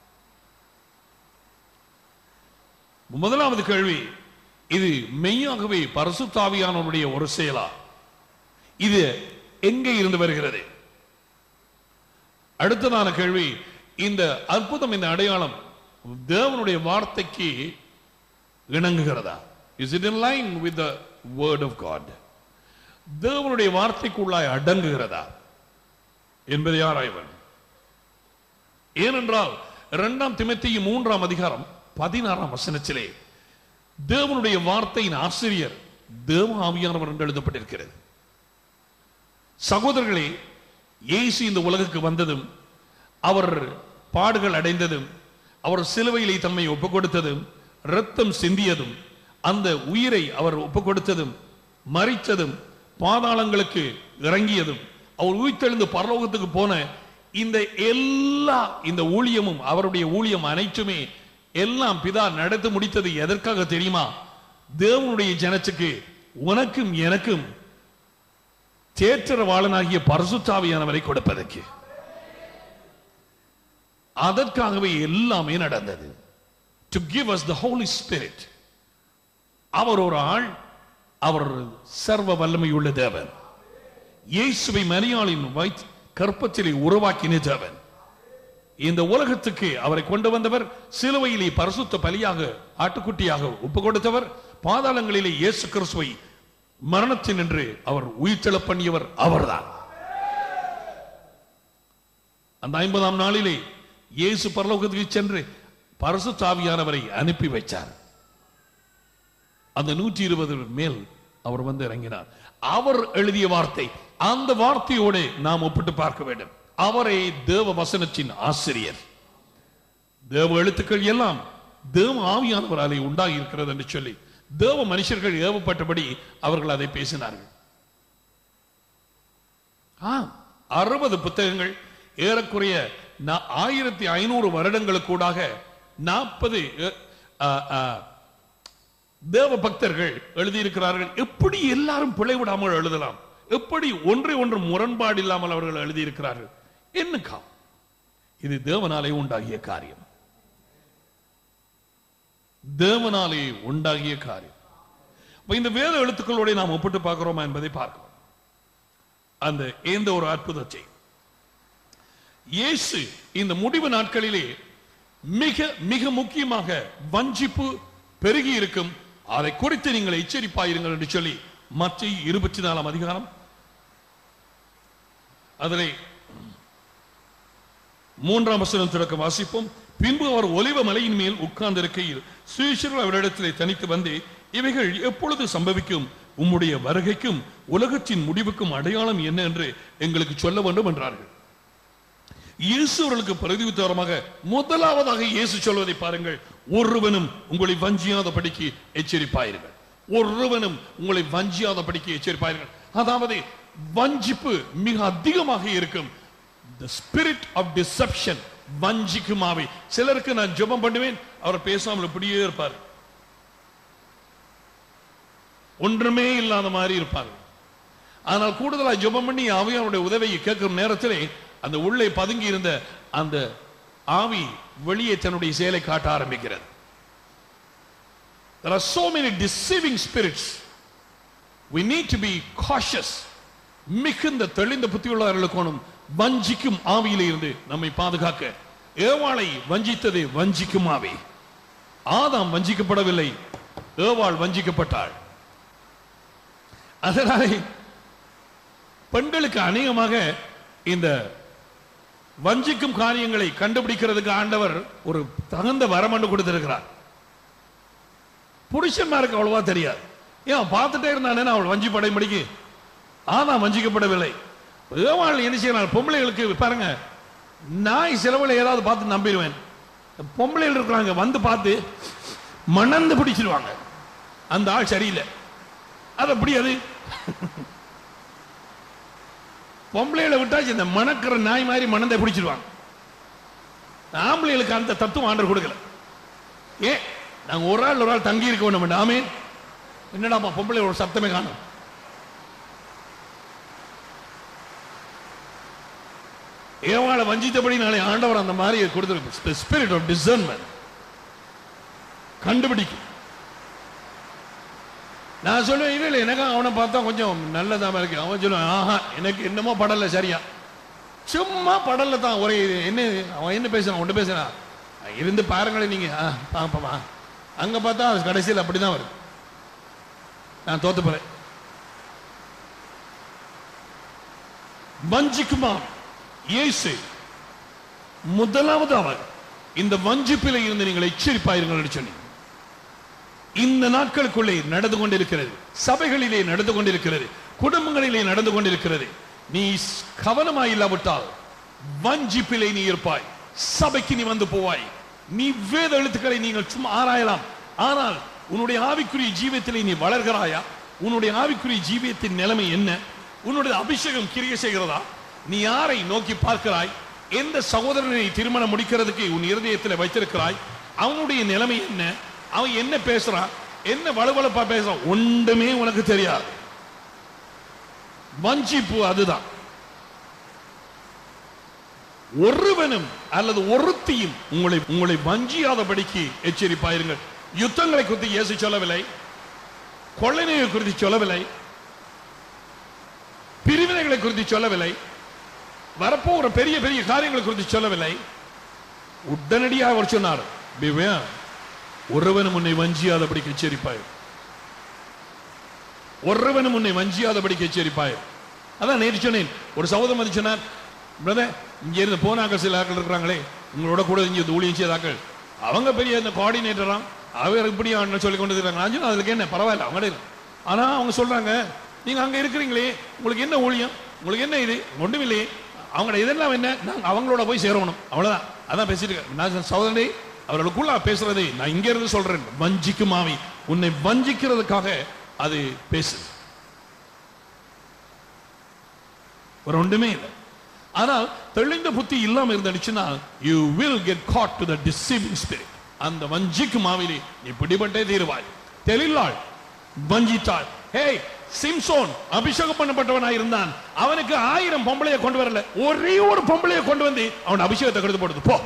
முதலாவது கேள்வி இது மெய்யாகவே பரிசுத்தாவியானவருடைய ஒரு செயலா இது எங்கே இருந்து வருகிறது அடுத்ததான கேள்வி இந்த அற்புதம் இந்த அடையாளம் தேவனுடைய வார்த்தைக்கு இணங்குகிறதா is it in line with the word of God தேவனுடைய வார்த்தைக்குள்ளாய் அடங்குகிறதா என்பதை ஆராய்வன் ஏனென்றால் இரண்டாம் திமத்திய மூன்றாம் அதிகாரம் பதினாறாம் வசனத்திலே தேவனுடைய வார்த்தையின் ஆசிரியர் தேவ ஆவியானவர் என்று எழுதப்பட்டிருக்கிறது சகோதரர்களே இயேசு இந்த உலகுக்கு வந்ததும் அவர் பாடுகள் அடைந்ததும் அவர் சிலுவையிலே தம்மை ஒப்புக் கொடுத்ததும் ரத்தம் சிந்தியதும் அந்த உயிரை அவர் ஒப்புக் கொடுத்ததும் மறித்ததும் பாதாளங்களுக்கு இறங்கியதும் அவர் உயிர்த்தெழுந்து பரலோகத்துக்கு போன இந்த எல்லா இந்த ஊழியமும் அவருடைய ஊழியம் அனைத்துமே எல்லாம் பிதா நடத்தி முடித்தது எதற்காக தெரியுமா தேவனுடைய ஜனத்துக்கு உனக்கும் எனக்கும் தேற்றரவாளனாகிய பரசுத்தாவியானவரை கொடுப்பதற்கு அதற்காகவே எல்லாமே நடந்தது to give us the holy spirit அவர் ஒரு ஆள் அவர் சர்வ வல்லமையுள்ள தேவன் இயேசுவை மரியாளின் வைத் கற்பத்திலே உருவாக்கின தேவன் இந்த உலகத்துக்கு அவரை கொண்டு வந்தவர் சிலுவையிலே பரிசுத்த பலியாக ஆட்டுக்குட்டியாக ஒப்பு கொடுத்தவர் பாதாளங்களிலே இயேசு கிறிஸ்துவை மரணத்தின் என்று அவர் உயிர்த்தெழப் பண்ணியவர் அவர்தான் அந்த ஐம்பதாம் நாளிலே இயேசு பரலோகத்துக்கு சென்று பரிசுத்தாவியானவரை அனுப்பி வைச்சார் அந்த நூற்றி இருபது மேல் அவர் வந்து இறங்கினார் அவர் எழுதிய வார்த்தை அந்த வார்த்தையோடு நாம் ஒப்பிட்டு பார்க்க வேண்டும் அவரே தேவ வசனத்தின் ஆசிரியர் தேவ எழுத்துக்கள் எல்லாம் தேவ ஆவியானவராலே உண்டாகி இருக்கிறது என்று சொல்லி தேவ மனுஷர்கள் ஏவப்பட்டபடி அவர்கள் அதை பேசினார்கள் ஆம் அறுபது புத்தகங்கள் ஏறக்குறைய நா- ஆயிரத்தி ஐநூறு வருடங்களுக்கூடாக நாற்பது தேவ பக்தர்கள் எழுதியிருக்கிறார்கள் எப்படி எல்லாரும் பிழை விடாமல் எழுதலாம் எப்படி ஒன்றை ஒன்று முரண்பாடு இல்லாமல் அவர்கள் எழுதியிருக்கிறார்கள் என்னக்கா இது தேவனாலே உண்டாகிய காரியம் தேவனாலே உண்டாகிய காரியம் அப்ப இந்த வேத எழுத்துக்களோட நாம் ஒப்பிட்டு பார்க்கிறோமா என்பதை பார்க்கிறோம் அந்த எந்த ஒரு அற்புதத்தை இயேசு இந்த முடிவு நாட்களிலே மிக மிக முக்கியமாக வஞ்சிப்பு பெருகி இருக்கும் அதை குறித்து நீங்கள் எச்சரிப்பாயிருங்கள் என்று சொல்லி மற்ற இருபத்தி நாலாம் அதிகாரம் அதிலே மூன்றாம் வசனம் தொடக்கம் வாசிப்போம் பின்பு அவர் ஒலிவ மலையின் மேல் உட்கார்ந்திருக்கையில் சுயேஷர்கள் அவரிடத்திலே தனித்து வந்து இவைகள் எப்பொழுது சம்பவிக்கும் உம்முடைய வருகைக்கும் உலகத்தின் முடிவுக்கும் அடையாளம் என்ன என்று எங்களுக்கு சொல்ல வேண்டும் என்றார்கள் இயேசு அவர்களுக்கு பிரதியுத்தரமாக முதலாவதாக இயேசு சொல்வதை பாருங்கள் ஒருவனும் உங்களை வஞ்சியாதபடிக்கு எச்சரிப்பாயிருங்கள் ஒருவனும் உங்களை வஞ்சியாதபடிக்கு எச்சரிப்பாயிருங்கள் அதாவது வஞ்சிப்பு மிக அதிகமாக இருக்கும் the spirit of deception வஞ்சிக்குமாவை சிலருக்கு நான் ஜெபம் பண்ணுவேன் அவர் பேசாமல் இப்படியே இருப்பார் ஒன்றுமே இல்லாத மாதிரி இருப்பார் ஆனால் கூடுதலா ஜெபம் பண்ணி ஆவியானுடைய உதவியை கேட்கும் நேரத்திலே அந்த உள்ளே பதுங்கி இருந்த அந்த ஆவி வெளியே தன்னுடைய செயலை காட்ட ஆரம்பிக்கிறது There are so many deceiving spirits. We need to be cautious. மிகுந்த தெளிந்த புத்தியுள்ளவர்களுக்கோனும் வஞ்சிக்கும் ஆவியிலே இருந்து நம்மை பாதுகாக்க ஏவாளை வஞ்சித்தது வஞ்சிக்கும் ஆவி ஆதாம் வஞ்சிக்கப்படவில்லை ஏவாள் வஞ்சிக்கப்பட்டாள் அதனாலே பெண்களுக்கு அநேகமாக இந்த வஞ்சிக்கும் காரியங்களை கண்டுபிடிக்கிறதுக்கு ஆண்டவர் ஒரு தகுந்த வரமண்டு கொடுத்திருக்கிறார் புருஷன்மாருக்கு அவ்வளவா தெரியாது ஏன் பார்த்துட்டே இருந்தானே அவள் வஞ்சி படைமடிக்கு ஆனா வஞ்சிக்கப்படவில்லை ஏவாள் என்ன செய்யறாள் பொம்பளைகளுக்கு பாருங்க நாய் செலவுல ஏதாவது பார்த்து நம்பிடுவேன் பொம்பளைகள் இருக்கிறாங்க வந்து பார்த்து மணந்து பிடிச்சிருவாங்க அந்த ஆள் சரியில்லை அது அப்படி அது பொம்பளைகளை விட்டாச்சு இந்த மணக்கிற நாய் மாதிரி மணந்தை பிடிச்சிருவாங்க ஆம்பளைகளுக்கு அந்த தத்துவம் ஆண்டர் கொடுக்கல ஏன் நாங்க ஒரு ஆள் ஒரு ஆள் தங்கி இருக்க வேண்டும் ஆமே என்னடாமா பொம்பளை ஒரு சத்தமே காணும் ஏவாளை வஞ்சித்தபடி நாளை ஆண்டவர் அந்த மாதிரி கொடுத்திருக்கு ஸ்பிரிட் ஆஃப் டிசர்ன்மெண்ட் கண்டுபிடிக்கும் நான் சொல்லுவேன் இல்லை இல்லை எனக்கு அவனை பார்த்தா கொஞ்சம் நல்லதாம இருக்கு அவன் சொல்லுவான் ஆஹா எனக்கு என்னமோ படல சரியா சும்மா படல தான் ஒரே இது. என்ன அவன் என்ன பேசுறான் ஒன்று பேசுறான் இருந்து பாருங்களேன் நீங்க ஆ, பாப்பமா அங்க பார்த்தா அது கடைசியில் அப்படிதான் வருது நான் தோத்து போறேன் வஞ்சிக்குமா இயேசு முதலாவது அவர் இந்த வஞ்சிப்பில இருந்து நீங்கள் எச்சரிப்பாயிருங்கள் என்று சொன்னீங்க இந்த நாட்களுக்குள்ளே நடந்து கொண்டிருக்கிறது சபைகளிலே நடந்து கொண்டிருக்கிறது குடும்பங்களிலே நடந்து கொண்டிருக்கிறது நீ ஸ்- கவனமாய் இல்லாவிட்டால் வஞ்சிப்பிலே நீ இருப்பாய் சபைக்கு நீ வந்து போவாய் நீ வேத எழுத்துக்களை நீங்கள் சும்மா ஆராயலாம் ஆனால் உன்னுடைய ஆவிக்குரிய ஜீவியத்திலே நீ வளர்கிறாயா உன்னுடைய ஆவிக்குரிய ஜீவியத்தின் நிலைமை என்ன உன்னுடைய அபிஷேகம் கிரிய செய்கிறதா நீ யாரை நோக்கி பார்க்கிறாய் எந்த சகோதரனை திருமணம் முடிக்கிறதுக்கு உன் இருதயத்தில் வைத்திருக்கிறாய் அவனுடைய நிலைமை என்ன அவன் என்ன பேசுறான் என்ன வலுவலுப்பா பேசுறான் ஒன்றுமே உனக்கு தெரியாது வஞ்சிப்பு அதுதான் ஒருவனும் அல்லது ஒருத்தியும் உங்களை உங்களை வஞ்சியாதபடிக்கு எச்சரிப்பாயிருங்கள் யுத்தங்களை குறித்து இயேசு சொல்லவில்லை கொள்ளைநோயை குறித்து சொல்லவில்லை பிரிவினைகளை குறித்து சொல்லவில்லை வரப்போகிற பெரிய பெரிய காரியங்களை குறித்து சொல்லவில்லை உடனடியாக அவர் சொன்னார் "Beware, ஒருவனும் உன்னை வஞ்சியாதபடிக்கு எச்சரிப்பாய் ஒருவனும் உன்னை வஞ்சியாதபடிக்கு எச்சரிப்பாய் அதான் நேற்று சொன்னேன் ஒரு சகோதரன் வந்து சொன்னார் பிரதர் இங்க இருந்து போனாக்கள் சில ஆட்கள் இருக்கிறாங்களே உங்களோட கூட இங்க இந்த ஊழியம் செய்தாக்கள் அவங்க பெரிய இந்த கோஆர்டினேட்டராம் அவர் இப்படி சொல்லி கொண்டு இருக்காங்க நான் சொன்னேன், அதுக்கு என்ன பரவாயில்ல அவங்க ஆனா அவங்க சொல்றாங்க நீங்க அங்க இருக்கிறீங்களே உங்களுக்கு என்ன ஊழியம் உங்களுக்கு என்ன இது ஒண்ணும் இல்லையே அவங்களோட இதெல்லாம் என்ன நாங்க அவங்களோட போய் சேரணும் அவ்வளவுதான் அதான் பேசிட்டு இருக்கேன். நான் சகோதரனே அவர்களுக்குள்ள பேசுறது நான் இங்க இருந்து சொல்றேன் வஞ்சிக்கும் ஆவி உன்னை வஞ்சிக்கிறதுக்காக அது பேசுது ஒரு ஒன்றுமே இல்லை ஆனால் தெளிந்த புத்தி இல்லாம இருந்துச்சுன்னா you will get caught to the deceiving spirit அந்த வஞ்சிக்கும் ஆவிலே நீ பிடிபட்டே தீருவாய் தெளிலாள் வஞ்சித்தாள் ஹேய் சிம்சோன் அபிஷேகம் பண்ணப்பட்டவனாய் இருந்தான் அவனுக்கு ஆயிரம் பொம்பளைய கொண்டு வரல ஒரே ஒரு பொம்பளைய கொண்டு வந்து அவன் அபிஷேகத்தை கெடுத்து போடுது போ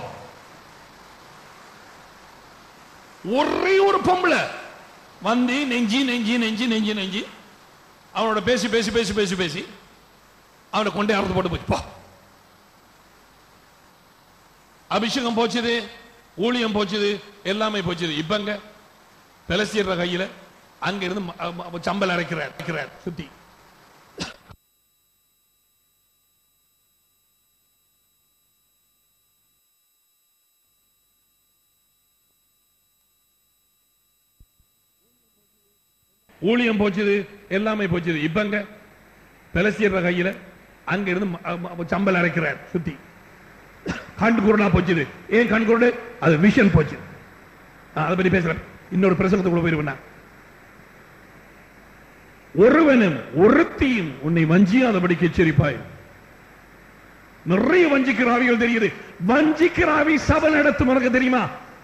ஒரே ஒரு பொம்பளை வந்து நெஞ்சி நெஞ்சி நெஞ்சி நெஞ்சி நெஞ்சி அவனோட பேசி பேசி பேசி பேசி பேசி அவனை கொண்டே அறுத்து போட்டு போச்சு போ அபிஷேகம் போச்சுது ஊழியம் போச்சுது எல்லாமே போச்சுது இப்பங்க பெலஸ்தீர கையில அங்க இருந்து ம- ம- சம்பல் அரைக்கிறார் அரைக்கிறார் சுத்தி ஊழியம் போச்சுது எல்லாமே போச்சுது இப்பங்க பெலஸ்தீர கையில அங்க இருந்து ம- ம- சம்பல் அரைக்கிறார் சுத்தி கண் குருடா போச்சுது ஏன் கண் குருடு அது விஷன் போச்சு அதை பத்தி பேசுறேன் இன்னொரு பிரசங்கத்துக்குள்ள போயிருவேன் நான். ஒருவனும் ஒருத்தியும் உன்னை வஞ்சியாதபடிக்கு எச்சரிப்பாய் நிறைய வஞ்சிக்கிற ஆவிகள் தெரியுது வஞ்சிக்கிற ஆவி சபை நடத்தும் உனக்கு தெரியுமா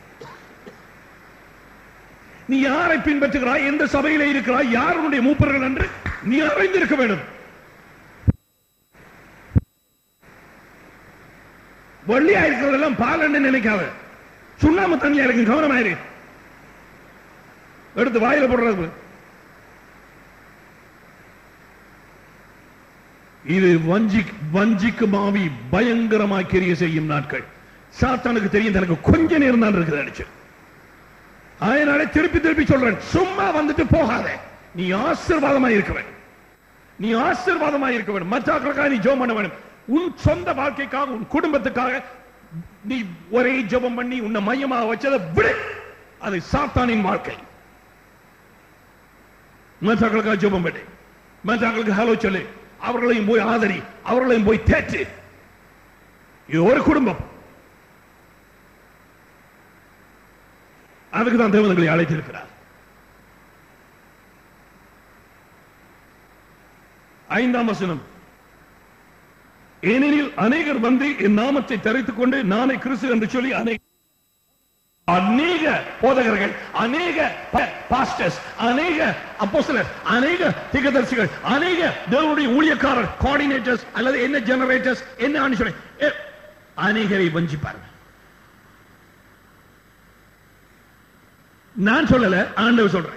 நீ யாரை பின்பற்றுகிறாய் எந்த சபையிலே இருக்கிறாய் யார் உன்னுடைய மூப்பர்கள் என்று நீ அறிந்திருக்க வேண்டும் வெள்ளியா இருக்கிறதெல்லாம் பாலன்னு நினைக்காத சுண்ணாம்பு தண்ணியா இருக்கு கவனமாயிரு எடுத்து வாயில போடுறது இது வஞ்சி வஞ்சிக்கு மாவி பயங்கரமாய் கிரிய செய்யும் நாட்கள் சாத்தானுக்கு தெரியும் தனக்கு கொஞ்ச நேரம் தான் இருக்குது அடிச்சு அதனால திருப்பி திருப்பி சொல்றேன் சும்மா வந்துட்டு போகாத நீ ஆசீர்வாதமாய் இருக்க வேண்டும் நீ ஆசீர்வாதமாய் இருக்க வேண்டும் மற்றவர்களுக்காக நீ ஜெபம் பண்ண வேண்டும் உன் சொந்த வாழ்க்கைக்காக உன் குடும்பத்துக்காக நீ ஒரே ஜெபம் பண்ணி உன்னை மையமாக வச்சதை விடு அது சாத்தானின் வாழ்க்கை மற்றவர்களுக்காக ஜெபம் பண்ணு மற்றவர்களுக்கு ஹலோ சொல்லு அவர்களையும் போய் ஆதரி அவர்களையும் போய் தேற்று இது ஒரு குடும்பம் அதுக்கு தான் தேவதங்களை அழைத்திருக்கிறார் ஐந்தாம் வசனம் ஏனெனில் அநேகர் வந்து என் நாமத்தை தரித்துக் கொண்டு நானே கிறிஸ்து என்று சொல்லி அநேக அநேக போதகர்கள் அநேக பாஸ்டர்ஸ் அநேக அப்போஸ்தலர் அநேக திகதர்சிகள் அநேக தேவனுடைய ஊழியக்காரர் கோஆர்டினேட்டர்ஸ் அல்லது என்ன ஜெனரேட்டர்ஸ் என்ன ஆண்டு அநேகரை வஞ்சிப்பார்கள் நான் சொல்லல ஆண்டவர் சொல்றேன்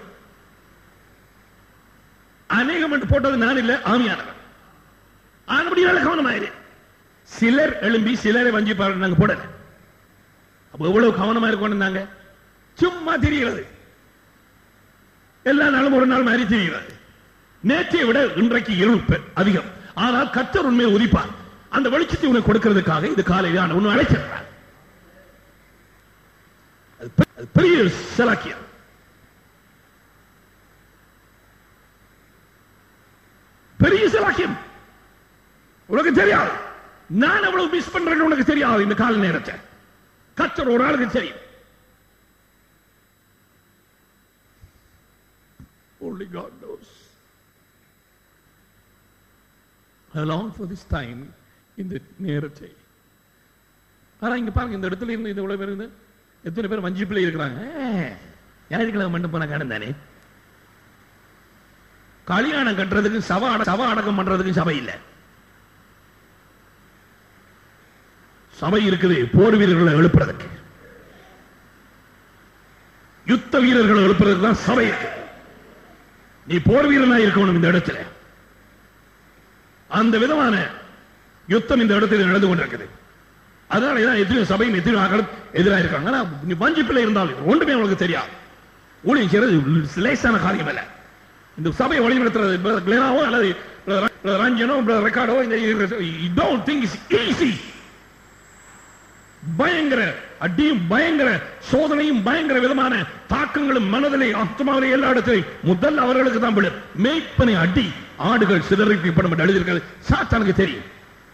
அநேகம் என்று போட்டது நான் இல்ல ஆமியானவர் ஆனபடியால கவனமாயிரு சிலர் எழும்பி சிலரை வஞ்சிப்பார்கள் நாங்க போடல அப்ப எவ்வளவு கவனமா இருக்கணும் சும்மா தெரிகிறது எல்லா நாளும் ஒரு நாள் மாதிரி தெரிகிறது நேற்றைய விட இன்றைக்கு இருள் பெ- அதிகம் ஆனால் கர்த்தர் உண்மையை உதிப்பார் அந்த வெளிச்சத்தை உனக்கு கொடுக்கிறதுக்காக இது காலையில் ஆண்டு உன்னை அழைச்சிருக்கிறார் அது பெ- அது பெரிய சிலாக்கியம் பெரிய சிலாக்கியம் உனக்கு தெரியாது நான் எவ்வளவு மிஸ் பண்றேன்னு உனக்கு தெரியாது இந்த கால நேரத்தை கத்தர் ஒரு ஆளுக்கு தெரியும் Only God knows. I long for this time இந்த நேரத்தை ஆனா இங்க பாருங்க இந்த இடத்துல இருந்து இந்த இவ்வளவு பேர் இருந்து எத்தனை பேர் வஞ்சிப்பிள்ளை இருக்கிறாங்க ஞாயிற்றுக்கிழமை மட்டும் போன கடன் தானே கல்யாணம் கட்டுறதுக்கு சவ அட- சவ அடக்கம் பண்றதுக்கு சபை இல்லை சபை இருக்குது போர் வீரர்களை எழுப்புறதுக்கு யுத்த வீரர்களை எழுப்புறதுக்கு தான் சபை இருக்கு நீ போர் வீரனா இருக்கணும் இந்த இடத்துல அந்த விதமான யுத்தம் இந்த இடத்துல நடந்து கொண்டிருக்குது அதனால தான் எத்தனை சபையும் எத்தனை ஆக்களும் எதிராக இருக்காங்க ஆனா நீ வஞ்சிப்பிள்ளை இருந்தாலும் ஒன்றுமே உங்களுக்கு தெரியாது ஊழியம் செய்யறது லேசான காரியம் அல்ல இந்த சபையை வழிநடத்துறது பிரதர் கிளேனாவோ அல்லது பிரதர் ரஞ்சனோ பிரதர் ரெக்கார்டோ இந்த டோன்ட் திங்க் இஸ் ஈஸி பயங்கர அடியும் பயங்கர சோதனையும் பயங்கர விதமான தாக்கங்களும் மனதிலே ஆத்மாவிலே எல்லா இடத்திலையும் முதல் அவர்களுக்கு தான் விழும் மேய்ப்பனை அடி ஆடுகள் சிதறிக்கப்படும் என்று எழுதியிருக்கிறது சாத்தானுக்கு தெரியும்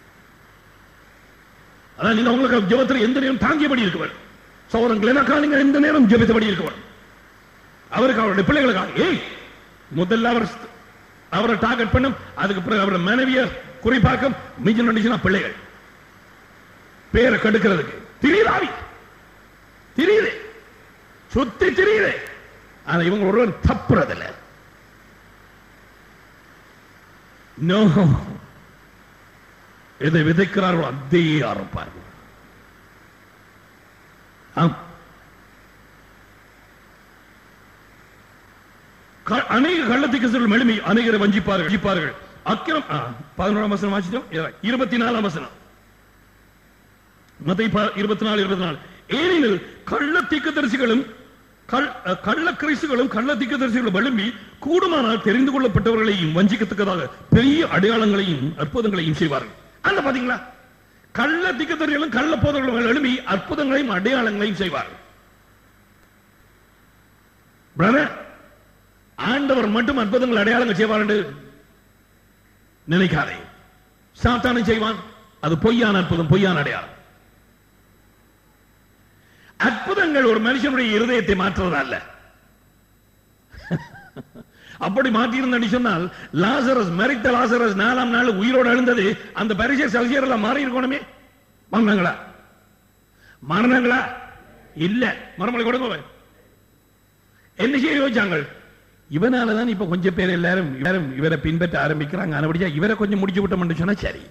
அதான் நீங்க உங்களுக்கு ஜெபத்தில் எந்த நேரம் தாங்கியபடி இருக்கவர் சோதரங்கள் எனக்கா நீங்க எந்த நேரம் ஜெபித்தபடி இருக்கவர் அவருக்கு அவருடைய பிள்ளைகளுக்காக ஏய் முதல்ல அவர் அவரை டார்கெட் பண்ணும் அதுக்கு பிறகு அவருடைய மனைவிய குறிப்பாக்கம் மிஞ்சி நடிச்சுனா பிள்ளைகள் பேரை கெடுக்கிறதுக்கு திரியுதாவி திரியுது சுத்தி திரியுது ஆனா இவங்க ஒருவன் தப்புறதில்ல நோ எதை விதைக்கிறார்களோ அதே ஆரம்பிப்பார்கள் ஆம் க- அநேக கள்ளத்திற்கு எளிமை அநேகரை வஞ்சிப்பார்கள் வஞ்சிப்பார்கள் அக்கிரம் ஆ, பதினோராம் வசனம் வாசிச்சோம் இருபத்தி நாலாம் வசனம் மத்தை இருபத்தி நாலு இருபத்தி நாலு ஏனெனில் கள்ள தீர்க்கதரிசிகளும் கள்- அ, கள்ள கிறிஸ்துகளும் கள்ள தீர்க்கதரிசிகளும் எழும்பி கூடுமானால் தெரிந்து கொள்ளப்பட்டவர்களையும் வஞ்சிக்கத்தக்கதாக பெரிய அடையாளங்களையும் அற்புதங்களையும் செய்வார்கள் அந்த பாத்தீங்களா கள்ள தீர்க்கதரிசிகளும் கள்ள போதர்களும் எழும்பி அற்புதங்களையும் அடையாளங்களையும் செய்வார்கள் Brother, ஆண்டவர் மட்டும் அற்புதங்கள் அடையாளங்கள் செய்வார் என்று நினைக்காதே சாத்தானும் செய்வான் அது பொய்யான அற்புதம் பொய்யான அடையாளம் அற்புதங்கள் ஒரு மனுஷனுடைய இருதயத்தை மாற்றுவது அல்ல அப்படி மாற்றியிருந்தா சொன்னால் லாசரஸ் மரித்த லாசரஸ் நாலாம் நாள் உயிரோடு எழுந்தது அந்த பரிசை சல்சியர் எல்லாம் மாறி இருக்கணுமே மரணங்களா மரணங்களா இல்ல மறுமொழி கொடுங்க என்ன செய்ய யோசிச்சாங்க இவனாலதான் இப்ப கொஞ்சம் பேர் எல்லாரும் எல்லாரும் இவரை பின்பற்ற ஆரம்பிக்கிறாங்க ஆனபடியா இவரை கொஞ்சம் முடிச்சு விட்டோம்னு சொன்னா சரி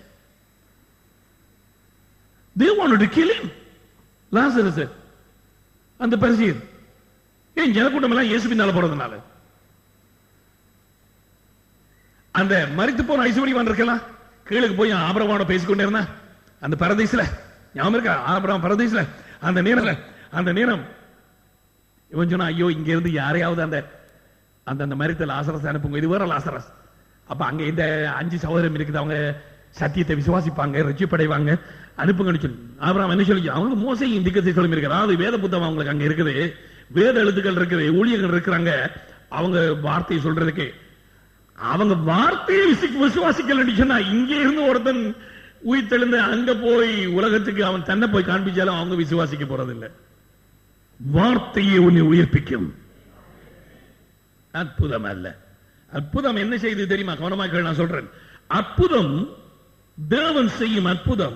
they wanted to kill him Lazarus அந்த பரிசீர் ஏன் ஜனக்கூட்டம் எல்லாம் இயேசு பின்னால போறதுனால அந்த மரித்து போன ஐஸ்வர்யவான் இருக்கலாம் கீழுக்கு போய் ஆபரவான பேசிக்கொண்டே இருந்தா அந்த பரதேசில ஞாபகம் இருக்கா ஆபரம் பரதேசில அந்த நேரத்துல அந்த நேரம் இவன் சொன்னா ஐயோ இங்க இருந்து யாரையாவது அந்த அந்த அந்த மரித்த லாசரஸ் அனுப்புங்க இது வேற லாசரஸ் அப்ப அங்க இந்த அஞ்சு சகோதரம் இருக்குது அவங்க சத்தியத்தை விசுவாசிப்பாங்க ரட்சிப்படைவாங்க அனுப்புங்கன்னு சொல்லி ஆபிரகாம் என்ன சொல்லி அவங்க மோசையும் திக்கத்தை சொல்லி இருக்கிறார் அதாவது வேத புத்தகம் அவங்களுக்கு அங்க இருக்குது வேத எழுத்துக்கள் இருக்குது ஊழியர்கள் இருக்கிறாங்க அவங்க வார்த்தையை சொல்றதுக்கு அவங்க வார்த்தையை விசி- விசுவாசிக்கலன்னு சொன்னா இங்க இருந்து ஒருத்தன் உயிர்த்தெழுந்து அங்க போய் உலகத்துக்கு அவன் தன்னை போய் காண்பிச்சாலும் அவங்க விசுவாசிக்க போறதில்லை வார்த்தையை உன்னை உயிர்ப்பிக்கும் அற்புதம் அல்ல அற்புதம் என்ன செய்து தெரியுமா கவனமாக நான் சொல்றேன் அற்புதம் தேவன் செய்யும் அற்புதம்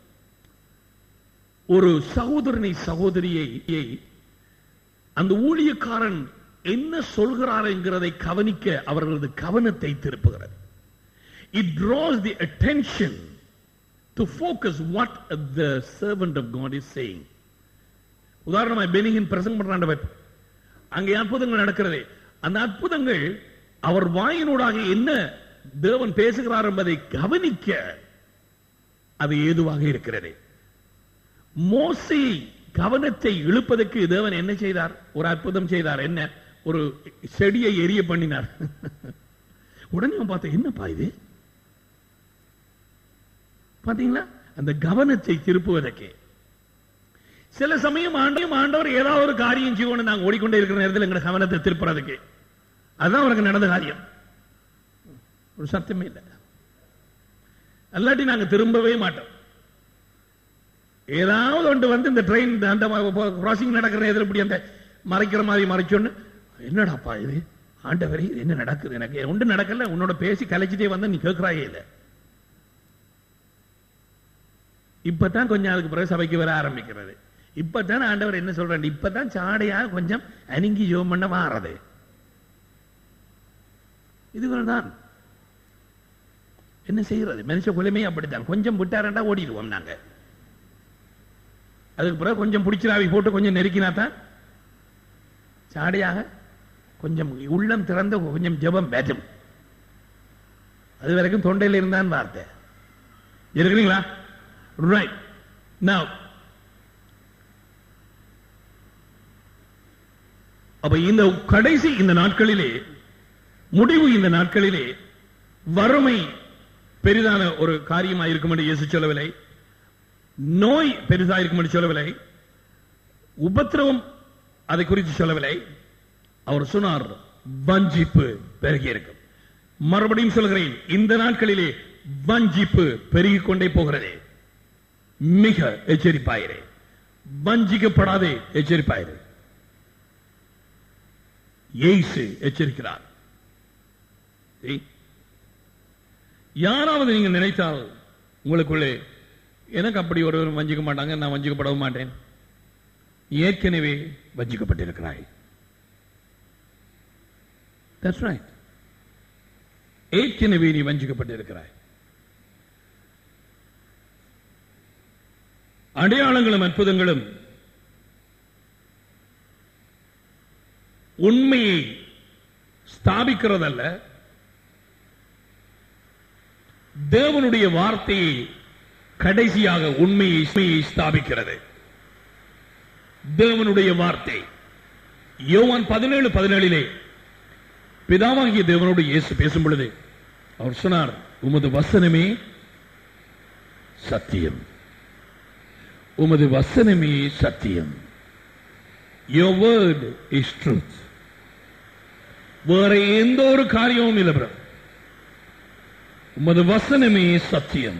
ஒரு சகோதரனை சகோதரியை அந்த ஊழியக்காரன் என்ன சொல்கிறார் என்கிறதை கவனிக்க அவர்களது கவனத்தை திருப்புகிறது it draws the attention to focus what the servant of God is saying உதாரணமா பெனிகின் பிரசங்கம் பண்றாண்டவர் அங்கே அற்புதங்கள் நடக்கிறது அந்த அற்புதங்கள் அவர் வாயினூடாக என்ன தேவன் பேசுகிறார் என்பதை கவனிக்க அது ஏதுவாக இருக்கிறது மோசை கவனத்தை இழுப்பதற்கு தேவன் என்ன செய்தார் ஒரு அற்புதம் செய்தார் என்ன ஒரு செடியை எரிய பண்ணினார் உடனே அவன் பார்த்தா என்னப்பா இது பாத்தீங்களா அந்த கவனத்தை திருப்புவதற்கு சில சமயம் ஆண்டையும் ஆண்டவர் ஏதாவது ஒரு காரியம் செய்வோம் நாங்க ஓடிக்கொண்டே இருக்கிற நேரத்தில் எங்க கவனத்தை திருப்புறதுக்கு அதுதான் அவருக்கு நடந்த காரியம் ஒரு சத்தியமே இல்லை அல்லாட்டி நாங்க திரும்பவே மாட்டோம் ஏதாவது ஒன்று வந்து இந்த ட்ரெயின் அந்த கிராசிங் நடக்கிற நேரத்தில் இப்படி அந்த மறைக்கிற மாதிரி மறைச்சோன்னு என்னடாப்பா இது ஆண்டவரே இது என்ன நடக்குது எனக்கு ஒன்று நடக்கல உன்னோட பேசி கலைச்சிட்டே வந்து நீ கேட்கிறாயே இல்லை இப்பதான் கொஞ்சம் அதுக்கு பிறகு சபைக்கு வர ஆரம்பிக்கிறது இப்பதான் ஆண்டவர் என்ன சொல்றாரு இப்பதான் சாடையா கொஞ்சம் அணுங்கி ஜோம் பண்ண மாறது இதுகள் தான் என்ன செய்யறது மனுஷ குலமே அப்படித்தான் கொஞ்சம் விட்டாரண்டா ஓடிடுவோம் நாங்க அதுக்கு பிறகு கொஞ்சம் பிடிச்சிராவி போட்டு கொஞ்சம் நெருக்கினா தான் சாடையாக கொஞ்சம் உள்ளம் திறந்த கொஞ்சம் ஜெபம் பேட்டும் அது வரைக்கும் தொண்டையில் இருந்தான் வார்த்தை இருக்கிறீங்களா ரைட் now அப்ப இந்த கடைசி இந்த நாட்களிலே முடிவு இந்த நாட்களிலே வறுமை பெரிதான ஒரு காரியமாக இருக்கும் என்று இயேசு சொல்லவில்லை நோய் பெரிதா இருக்கும் என்று சொல்லவில்லை உபத்திரவம் அதை குறித்து சொல்லவில்லை அவர் சொன்னார் வஞ்சிப்பு பெருகி இருக்கும் மறுபடியும் சொல்கிறேன் இந்த நாட்களிலே வஞ்சிப்பு பெருகிக் கொண்டே போகிறது மிக எச்சரிப்பாயிரே வஞ்சிக்கப்படாதே எச்சரிப்பாயிரே இயேசு எச்சரிக்கிறார் See? யாராவது நீங்க நினைத்தால் உங்களுக்குள்ளே எனக்கு அப்படி ஒருவர் வஞ்சிக்க மாட்டாங்க நான் வஞ்சிக்கப்படவும் மாட்டேன் ஏற்கனவே வஞ்சிக்கப்பட்டிருக்கிறாய் That's right. ஏற்கனவே நீ வஞ்சிக்கப்பட்டிருக்கிறாய் அடையாளங்களும் அற்புதங்களும் உண்மையை ஸ்தாபிக்கிறதல்ல தேவனுடைய வார்த்தையை கடைசியாக உண்மையை உண்மையை ஸ்தாபிக்கிறது தேவனுடைய வார்த்தை யோவான் பதினேழு பதினேழிலே பிதாவாகிய தேவனோடு இயேசு பேசும் பொழுது அவர் சொன்னார் உமது வசனமே சத்தியம் உமது வசனமே சத்தியம் யோர் வேர்ட் இஸ் ட்ரூத் வேற எந்த ஒரு காரியமும் இல்லை பிரதர் உமது வசனமே சத்தியம்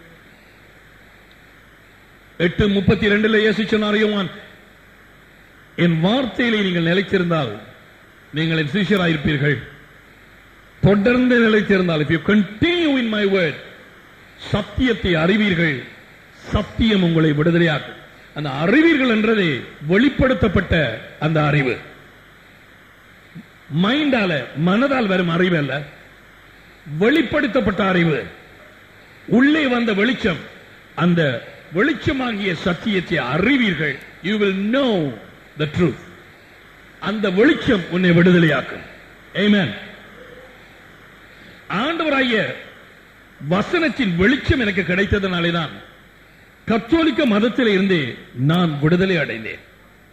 எட்டு முப்பத்தி ரெண்டுல இயேசு சொன்னார் யோவான் என் வார்த்தையிலே நீங்கள் நிலைத்திருந்தால் நீங்கள் என் சீஷராயிருப்பீர்கள் தொடர்ந்து நிலைத்திருந்தால் if you continue in my word சத்தியத்தை அறிவீர்கள் சத்தியம் உங்களை விடுதலையாக்கும் அந்த அறிவீர்கள் என்றது வெளிப்படுத்தப்பட்ட அந்த அறிவு மைண்டால மனதால் வரும் அறிவு அல்ல வெளிப்படுத்தப்பட்ட அறிவு உள்ளே வந்த வெளிச்சம் அந்த வெளிச்சமாகிய சத்தியத்தை அறிவீர்கள் you will know the truth அந்த வெளிச்சம் உன்னை விடுதலையாக்கும் ஏமேன் ஆண்டவராகிய வசனத்தின் வெளிச்சம் எனக்கு கிடைத்ததனாலேதான் கத்தோலிக்க மதத்தில் இருந்து நான் விடுதலை அடைந்தேன்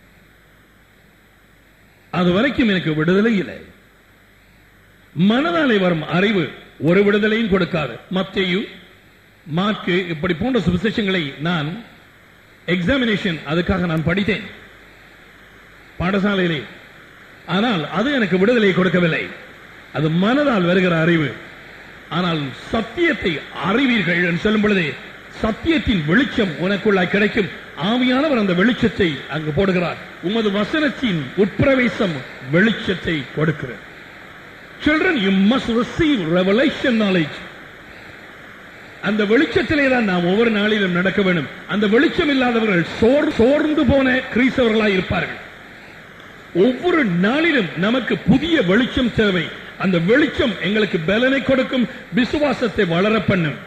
அது வரைக்கும் எனக்கு விடுதலை இல்லை மனதாலே வரும் அறிவு ஒரு விடுதலையும் கொடுக்காது மத்தேயு மார்க்கு இப்படி போன்ற சுவிசேஷங்களை நான் எக்ஸாமினேஷன் அதுக்காக நான் படித்தேன் பாடசாலையிலே ஆனால் அது எனக்கு விடுதலை கொடுக்கவில்லை அது மனதால் வருகிற அறிவு ஆனால் சத்தியத்தை அறிவீர்கள் என்று சொல்லும் பொழுது சத்தியத்தின் வெளிச்சம் உனக்குள்ளாய் கிடைக்கும் ஆவியானவர் அந்த வெளிச்சத்தை அங்கு போடுகிறார் உமது வசனத்தின் உட்பிரவேசம் வெளிச்சத்தை கொடுக்கிறது children you must receive revelation knowledge அந்த வெளிச்சத்திலே தான் நாம் ஒவ்வொரு நாளிலும் நடக்க வேண்டும் அந்த வெளிச்சம் இல்லாதவர்கள் சோர் சோர்ந்து போன கிறிஸ்தவர்களாய் இருப்பார்கள் ஒவ்வொரு நாளிலும் நமக்கு புதிய வெளிச்சம் தேவை அந்த வெளிச்சம் எங்களுக்கு பலனை கொடுக்கும் விசுவாசத்தை வளர பண்ணும்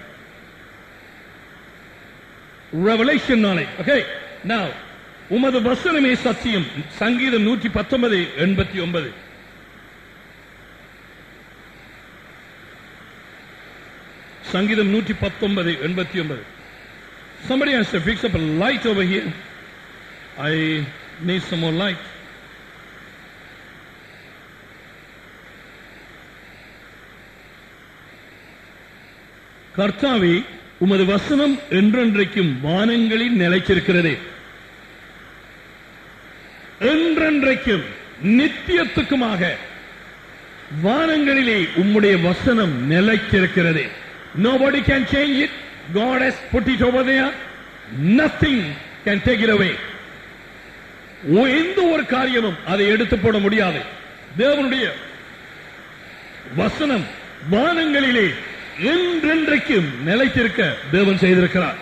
revelation knowledge okay now உமது வசனமே சத்தியம் சங்கீதம் நூற்றி பத்தொன்பது எண்பத்தி ஒன்பது சங்கீதம் நூற்றி பத்தொன்பது எண்பத்தி ஒன்பது somebody has to fix up a light over here I need some more light கர்த்தாவே உமது வசனம் என்றென்றைக்கும் வானங்களில் நிலைச்சிருக்கிறது என்றென்றைக்கும் நித்தியத்துக்குமாக வானங்களிலே உம்முடைய வசனம் நிலைத்திருக்கிறது nobody can change it god has put it over there nothing can take it away ஒ- எந்த ஒரு காரியமும் அதை எடுத்து போட முடியாது தேவனுடைய வசனம் வானங்களிலே என்றென்றைக்கும் நிலைத்திருக்க தேவன் செய்திருக்கிறார்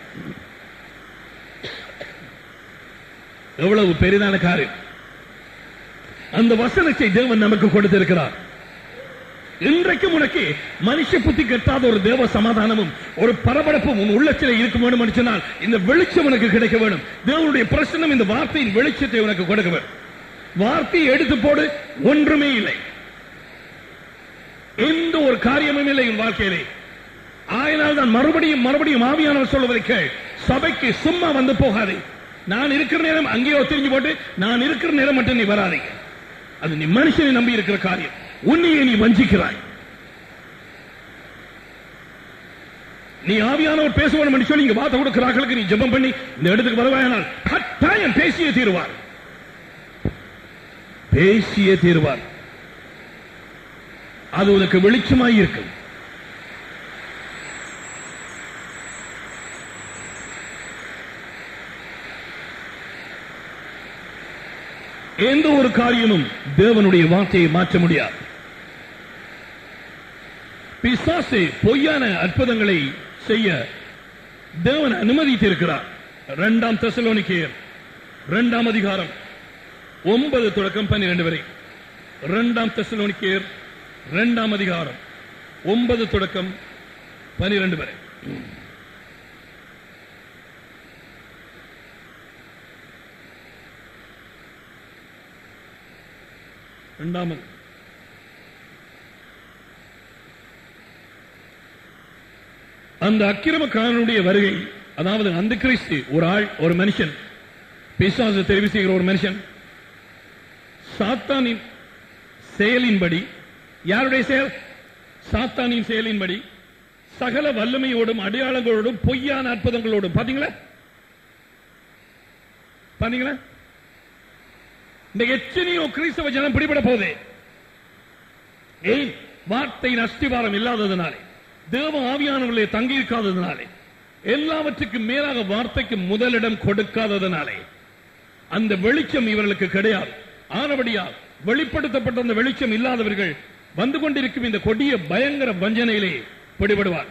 எவ்வளவு பெரிதான காரியம் அந்த வசனத்தை தேவன் நமக்கு கொடுத்திருக்கிறார் இன்றைக்கும் உனக்கு மனுஷ புத்தி கட்டாத ஒரு தேவ சமாதானமும் ஒரு பரபரப்பும் உன் உள்ளத்தில் இருக்க வேண்டும் என்று சொன்னால் இந்த வெளிச்சம் உனக்கு கிடைக்க வேண்டும் தேவனுடைய பிரசனம் இந்த வார்த்தையின் வெளிச்சத்தை உனக்கு கொடுக்க வேண்டும் வார்த்தையை எடுத்து போடு ஒன்றுமே இல்லை எந்த ஒரு காரியமும் இல்லை உன் வாழ்க்கையிலே ஆயினால் தான் மறுபடியும் மறுபடியும் ஆவியானவர் சொல்வதை கேள் சபைக்கு சும்மா வந்து போகாதே நான் இருக்கிற நேரம் அங்கேயோ தெரிஞ்சு போட்டு நான் இருக்கிற நேரம் மட்டும் நீ வராதே அது நீ மனுஷனை நம்பி இருக்கிற காரியம் உன்னையே நீ வஞ்சிக்கிறாய் நீ ஆவியானவர் பேச வேண்டும் என்று சொல்லி இங்க வார்த்தை கொடுக்கிறார்களுக்கு நீ ஜெபம் பண்ணி இந்த இடத்துக்கு வருவாயானால் கட்டாயம் பேசியே தீருவார் பேசியே தீருவார் அது உனக்கு வெளிச்சமாய் இருக்கும் எந்த ஒரு காரியமும் தேவனுடைய வார்த்தையை மாற்ற முடியாது பிசாசு பொய்யான அற்புதங்களை செய்ய தேவன் அனுமதித்திருக்கிறார் இரண்டாம் தெசலோனிக்கேயர் இரண்டாம் அதிகாரம் ஒன்பது தொடக்கம் பன்னிரண்டு வரை இரண்டாம் தெசலோனிக்கேயர் இரண்டாம் அதிகாரம் ஒன்பது தொடக்கம் பனிரெண்டு வரை இரண்டாம் அந்த அக்கிரமக்காரனுடைய வருகை அதாவது அந்த கிறிஸ்து ஒரு ஆள் ஒரு மனுஷன் பிசாசு தெரிவு செய்கிற ஒரு மனுஷன் சாத்தானின் செயலின்படி யாருடைய செயல் சாத்தானின் செயலின்படி சகல வல்லமையோடும் அடையாளங்களோடும் பொய்யான அற்புதங்களோடும் பாத்தீங்களா பாத்தீங்களா இந்த எத்தனையோ கிறிஸ்தவ ஜனம் பிடிபட போதே ஏன் வார்த்தையின் அஸ்திவாரம் இல்லாததுனாலே தேவ ஆவியானவர்களே தங்கி இருக்காததுனாலே எல்லாவற்றுக்கும் மேலாக வார்த்தைக்கு முதலிடம் கொடுக்காததுனாலே அந்த வெளிச்சம் இவர்களுக்கு கிடையாது ஆனபடியால் வெளிப்படுத்தப்பட்ட அந்த வெளிச்சம் இல்லாதவர்கள் வந்து கொண்டிருக்கும் இந்த கொடிய பயங்கர வஞ்சனையிலே பிடிபடுவார்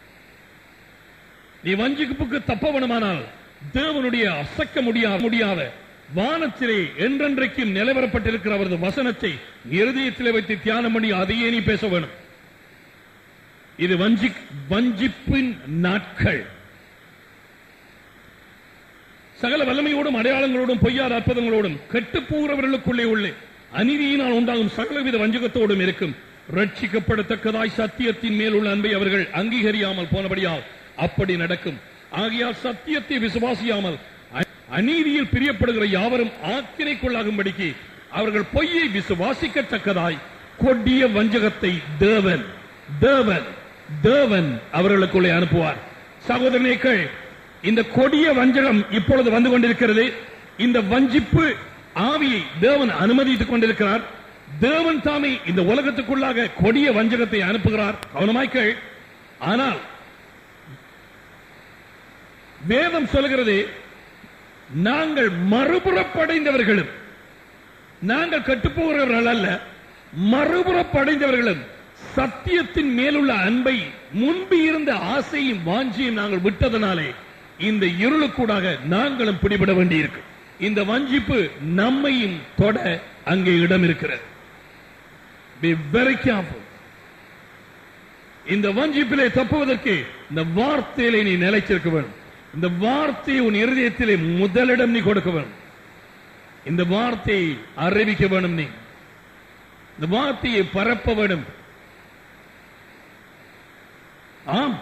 நீ வஞ்சிப்புக்கு தப்ப வேணுமானால் தேவனுடைய அசைக்க முடியாத முடியாத வானத்திலே என்றென்றைக்கும் நிலவரப்பட்டிருக்கிற அவரது வசனத்தை இருதயத்திலே வைத்து தியானம் பண்ணி அதையே நீ பேச வேணும் இது வஞ்சி வஞ்சிப்பின் நாட்கள் சகல வல்லமையோடும் அடையாளங்களோடும் பொய்யாத அற்புதங்களோடும் கெட்டுப்போகிறவர்களுக்குள்ளே உள்ள அநீதியினால் உண்டாகும் சகலவித வஞ்சகத்தோடும் இருக்கும் ரட்சிக்கப்படத்தக்கதாய் சத்தியத்தின் மேல் உள்ள அன்பை அவர்கள் அங்கீகரியாமல் போனபடியால் அப்படி நடக்கும் ஆகையால் சத்தியத்தை விசுவாசியாமல் அ- அநீதியில் பிரியப்படுகிற யாவரும் ஆக்கினைக்குள்ளாகும்படிக்கு அவர்கள் பொய்யை விசுவாசிக்கத்தக்கதாய் கொடிய வஞ்சகத்தை தேவன் தேவன் தேவன் அவர்களுக்குள்ளே அனுப்புவார் சகோதரனேக்கள் இந்த கொடிய வஞ்சகம் இப்பொழுது வந்து கொண்டிருக்கிறது இந்த வஞ்சிப்பு ஆவியை தேவன் அனுமதித்துக் கொண்டிருக்கிறார் தேவன் தாமே இந்த உலகத்துக்குள்ளாக கொடிய வஞ்சகத்தை அனுப்புகிறார் கவனமாய்க்கள் ஆனால் வேதம் சொல்கிறது நாங்கள் மறுபுறப்படைந்தவர்களும் நாங்கள் கட்டுப்போகிறவர்கள் அல்ல மறுபுறப்படைந்தவர்களும் சத்தியத்தின் மேலுள்ள அன்பை முன்பு இருந்த ஆசையும் வாஞ்சியும் நாங்கள் விட்டதனாலே இந்த இருளுக்கூடாக நாங்களும் பிடிபட வேண்டியிருக்கு இந்த வஞ்சிப்பு நம்மையும் தொட அங்கே இடம் இருக்கிறது Be very careful. இந்த வஞ்சிப்பிலே தப்புவதற்கு இந்த வார்த்தையிலே நீ நிலைச்சிருக்க வேண்டும் இந்த வார்த்தையை உன் இருதயத்திலே முதலிடம் நீ கொடுக்க வேண்டும் இந்த வார்த்தையை அறிவிக்க வேண்டும் நீ இந்த வார்த்தையை பரப்ப வேண்டும் ஆம்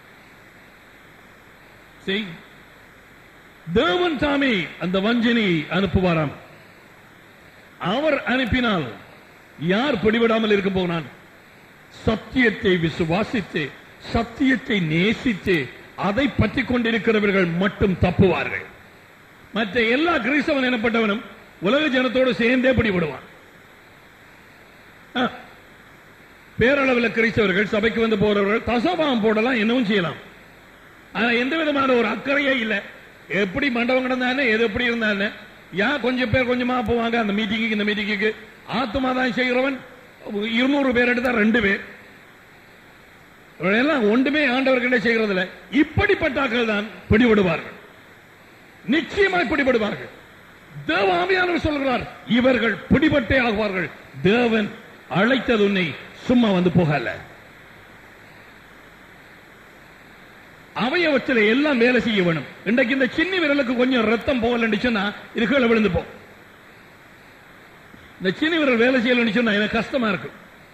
செய் தேவன் தாமே அந்த வஞ்சனையை அனுப்புவாராம் அவர் அனுப்பினால் யார் பிடிபடாமல் இருக்க போனான் சத்தியத்தை விசுவாசித்து சத்தியத்தை நேசித்து அதை பற்றி கொண்டிருக்கிறவர்கள் மட்டும் தப்புவார்கள் மற்ற எல்லா கிறிஸ்தவன் எனப்பட்டவனும் உலக ஜனத்தோடு சேர்ந்தே பிடிபடுவான் ஆ. பேரளவில் கிறிஸ்தவர்கள் சபைக்கு வந்து போறவர்கள் தசபாம் போடலாம் என்னவும் செய்யலாம் ஆனா எந்த விதமான ஒரு அக்கறையே இல்ல எப்படி மண்டபம் கிடந்தானே எது எப்படி இருந்தானே யா கொஞ்சம் பேர் கொஞ்சமா போவாங்க அந்த மீட்டிங்கு இந்த மீட்டிங்கு ஆத்மா தான் செய்கிறவன் இருநூறு பேர் எடுத்தா ரெண்டு பேர் இவர்களெல்லாம் ஒன்றுமே ஆண்டவர்கிட்ட செய்கிறதில்ல இப்படிப்பட்டாக்கள் தான் பிடிபடுவார்கள் நிச்சயமாய் பிடிபடுவார்கள் தேவ ஆவியானவர் சொல்கிறார் இவர்கள் பிடிபட்டே ஆகுவார்கள் தேவன் அழைத்தது உன்னை சும்மா வந்து போகல அவயவத்தில் எல்லாம் வேலை செய்ய வேணும் இன்றைக்கு இந்த சின்ன விரலுக்கு கொஞ்சம் ரத்தம் போகலன்னு சொன்னா இது கீழே விழுந்து போ இந்த சின்ன விரல் வேலை செய்யலன்னு சொன்னா எனக்கு கஷ்டமா இருக்கு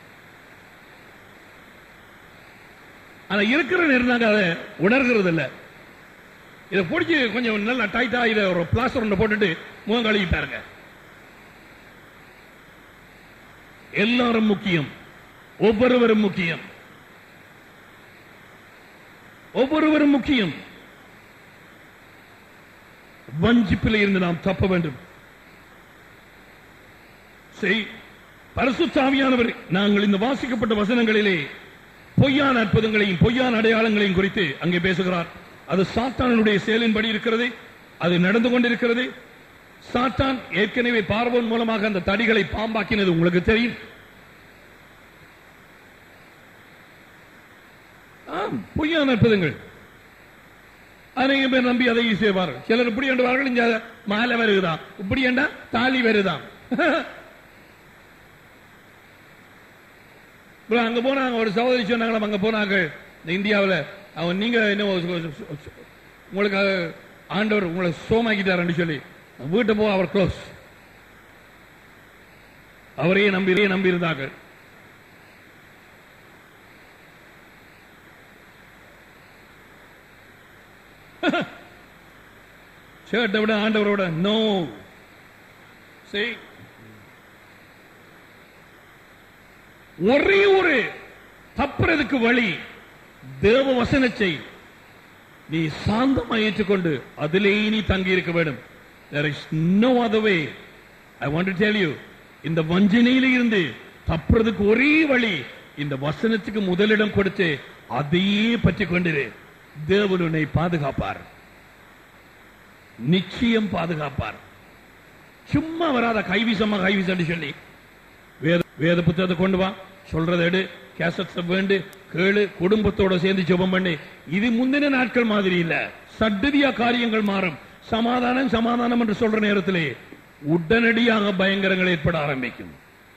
ஆனா இருக்கிற நேரம் நாங்க அதை உணர்கிறது இல்ல இதை பிடிச்சி கொஞ்சம் நல்லா டைட்டா இதை ஒரு பிளாஸ்டர் ஒன்று போட்டுட்டு முகம் கழுவி பாருங்க எல்லாரும் முக்கியம் ஒவ்வொருவரும் முக்கியம் ஒவ்வொருவரும் முக்கியம் வஞ்சிப்பில் இருந்து நாம் தப்ப வேண்டும் செய் பரசுத்தாவியானவர் நாங்கள் இந்த வாசிக்கப்பட்ட வசனங்களிலே பொய்யான அற்புதங்களையும் பொய்யான அடையாளங்களையும் குறித்து அங்கே பேசுகிறார் அது சாத்தானுடைய செயலின்படி இருக்கிறது அது நடந்து கொண்டிருக்கிறது சாத்தான் ஏற்கனவே பார்வோன் மூலமாக அந்த தடிகளை பாம்பாக்கினது உங்களுக்கு தெரியும் ஆம், பொய்யான அற்புதங்கள் அநேக பேர் நம்பி அதை செய்வார்கள் சிலர் இப்படி என்றவார்கள் இங்க மாலை வருகுதாம் இப்படி என்றா தாலி வருதாம் bro, அங்க போனாங்க ஒரு சகோதரி சொன்னாங்களாம் அங்க போனாங்க இந்த இந்தியாவுல அவன் நீங்க என்ன உங்களுக்கு ஆண்டவர் உங்களை சோமாக்கிட்டாருன்னு சொல்லி வீட்டை போ அவர் க்ளோஸ் அவரையே நம்பி நம்பி இருந்தாங்க ஷர்ட்டை விட ஆண்டவரோட நோ சரி ஒரே ஒரு தப்புறதுக்கு வழி தேவ வசனத்தை நீ சாந்தமா ஏற்றுக்கொண்டு அதிலே நீ தங்கி இருக்க வேண்டும் there is no other way i want to tell you இந்த வஞ்சனையில இருந்து தப்புறதுக்கு ஒரே வழி இந்த வசனத்துக்கு முதலிடம் கொடுத்து அதையே பற்றி கொண்டிரு தேவன் உன்னை பாதுகாப்பார் நிச்சயம் பாதுகாப்பார் சும்மா வராத கைவீசமா கைவீசன்னு சொல்லி வேத வேத புத்தகத்தை கொண்டு வா சொல்றதை எடு கேசட்ஸ் வேண்டு கேளு குடும்பத்தோட சேர்ந்து ஜெபம் பண்ணு இது முந்தின நாட்கள் மாதிரி இல்ல சட்டதியா காரியங்கள் மாறும் சமாதானம் சமாதானம் என்று சொல்ற நேரத்திலே உடனடியாக பயங்கரங்கள் ஏற்பட ஆரம்பிக்கும்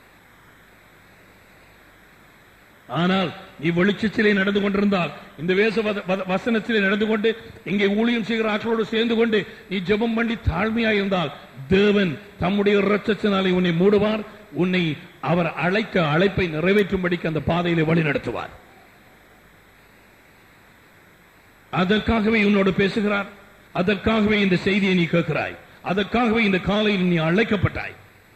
ஆனால் நீ வெளிச்சத்திலே நடந்து கொண்டிருந்தால் இந்த வேச வத- வத- வசனத்திலே நடந்து கொண்டு இங்கே ஊழியம் செய்கிற ஆட்களோடு சேர்ந்து கொண்டு நீ ஜெபம் பண்ணி தாழ்மையாய் இருந்தால் தேவன் தம்முடைய இரட்சத்தினாலே உன்னை மூடுவார் உன்னை அவர் அழைக்க அழைப்பை நிறைவேற்றும்படிக்கு அந்த பாதையிலே வழி நடத்துவார் அதற்காகவே உன்னோடு பேசுகிறார் அதற்காகவே இந்த செய்தியை நீ கேட்கிறாய் அதற்காகவே இந்த காலையில் நீ அழைக்கப்பட்டாய்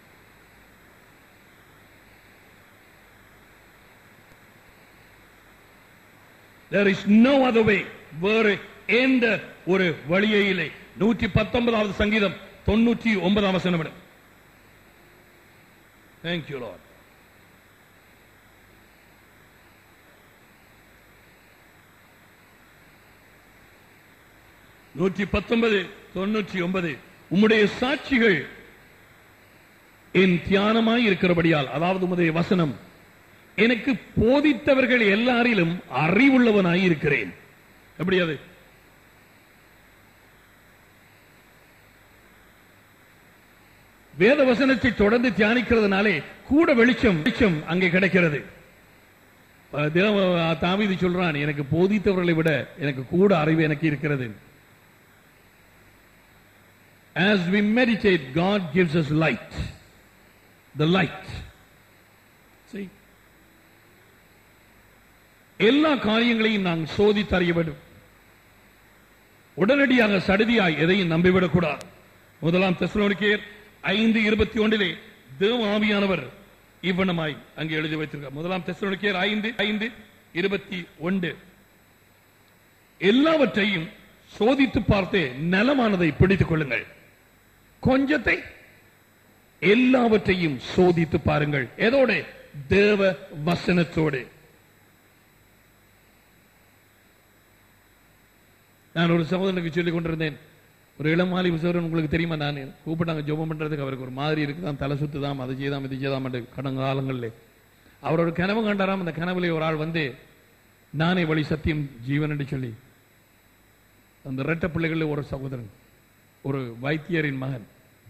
there is no other way வேறு எந்த ஒரு வழியே இல்லை நூற்றி பத்தொன்பதாவது சங்கீதம் தொண்ணூற்றி ஒன்பதாம் வசனம் விட தேங்க்யூ லார்ட் நூற்றி பத்தொன்பது தொண்ணூற்றி ஒன்பது உம்முடைய சாட்சிகள் என் தியானமாய் இருக்கிறபடியால் அதாவது உம்முடைய வசனம் எனக்கு போதித்தவர்கள் எல்லாரிலும் அறிவுள்ளவனாய் இருக்கிறேன் எப்படி அது வேத வசனத்தை தொடர்ந்து தியானிக்கிறதுனாலே கூட வெளிச்சம் வெளிச்சம் அங்கே கிடைக்கிறது அஹ் தேவ தாவீது சொல்றான் எனக்கு போதித்தவர்களை விட எனக்கு கூட அறிவு எனக்கு இருக்கிறது As we meditate, God gives us light. The light. See? எல்லா காரியங்களையும் நாம் சோதித்து அறிய வேண்டும் உடனடியாக சடுதியாய் எதையும் நம்பிவிடக் கூடாது முதலாம் தெசலோனிக்கேயர் ஐந்து இருபத்தி ஒன்றிலே தேவ ஆவியானவர் இவ்வனமாய் அங்கே எழுதி வைத்திருக்கார் முதலாம் தெசலோனிக்கேயர் ஐந்து ஐந்து இருபத்தி ஒன்று எல்லாவற்றையும் சோதித்து பார்த்தே நலமானதை பிடித்துக் கொள்ளுங்கள் கொஞ்சத்தை எல்லாவற்றையும் சோதித்து பாருங்கள் எதோட தேவ வசனத்தோடு நான் ஒரு சகோதரனுக்கு சொல்லிக் கொண்டிருந்தேன் ஒரு இளமாலி சகோதரன் உங்களுக்கு தெரியுமா நான் கூப்பிட்டாங்க ஜெபம் பண்றதுக்கு அவருக்கு ஒரு மாதிரி இருக்குதான் தலை சுத்துதாம் அதை செய்தாம் இது செய்தாம் கடந்த காலங்களில் அவர் ஒரு கனவு கண்டாராம் அந்த கனவுல ஒரு ஆள் வந்து நானே வழி சத்தியம் ஜீவன் என்று சொல்லி அந்த இரட்ட பிள்ளைகளில் ஒரு சகோதரன் ஒரு வைத்தியரின் மகன்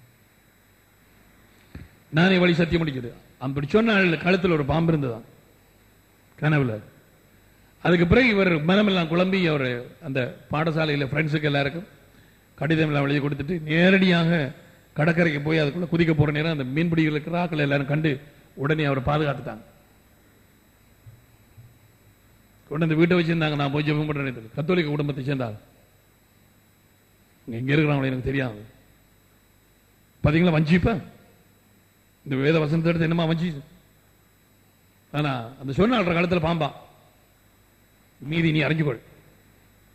நானே வழி சத்தியம் முடிக்குது அப்படி சொன்ன ஆள் கழுத்துல ஒரு பாம்பு இருந்ததாம் கனவுல அதுக்கு பிறகு இவர் மனமெல்லாம் குழம்பி அவர் அந்த பாடசாலையில் ஃப்ரெண்ட்ஸுக்கு எல்லாருக்கும் கடிதம் எல்லாம் எழுதி கொடுத்துட்டு நேரடியாக கடற்கரைக்கு போய் அதுக்குள்ள குதிக்க போற நேரம் அந்த மீன்பிடிகள் இருக்கிற ஆட்கள் எல்லாரும் கண்டு உடனே அவரை பாதுகாத்துட்டாங்க கொண்டு வந்து வீட்டை வச்சிருந்தாங்க நான் போய் ஜெபம் பண்றேன் கத்தோலிக்க குடும்பத்தை சேர்ந்தாங்க இங்க எங்க இருக்கிறவங்க எனக்கு தெரியாது பாத்தீங்களா வஞ்சிப்ப இந்த வேத வசனத்தை எடுத்து என்னமா வஞ்சி ஆனா அந்த சொன்ன காலத்துல பாம்பா மீதி நீ அறிஞ்சுக்கொள்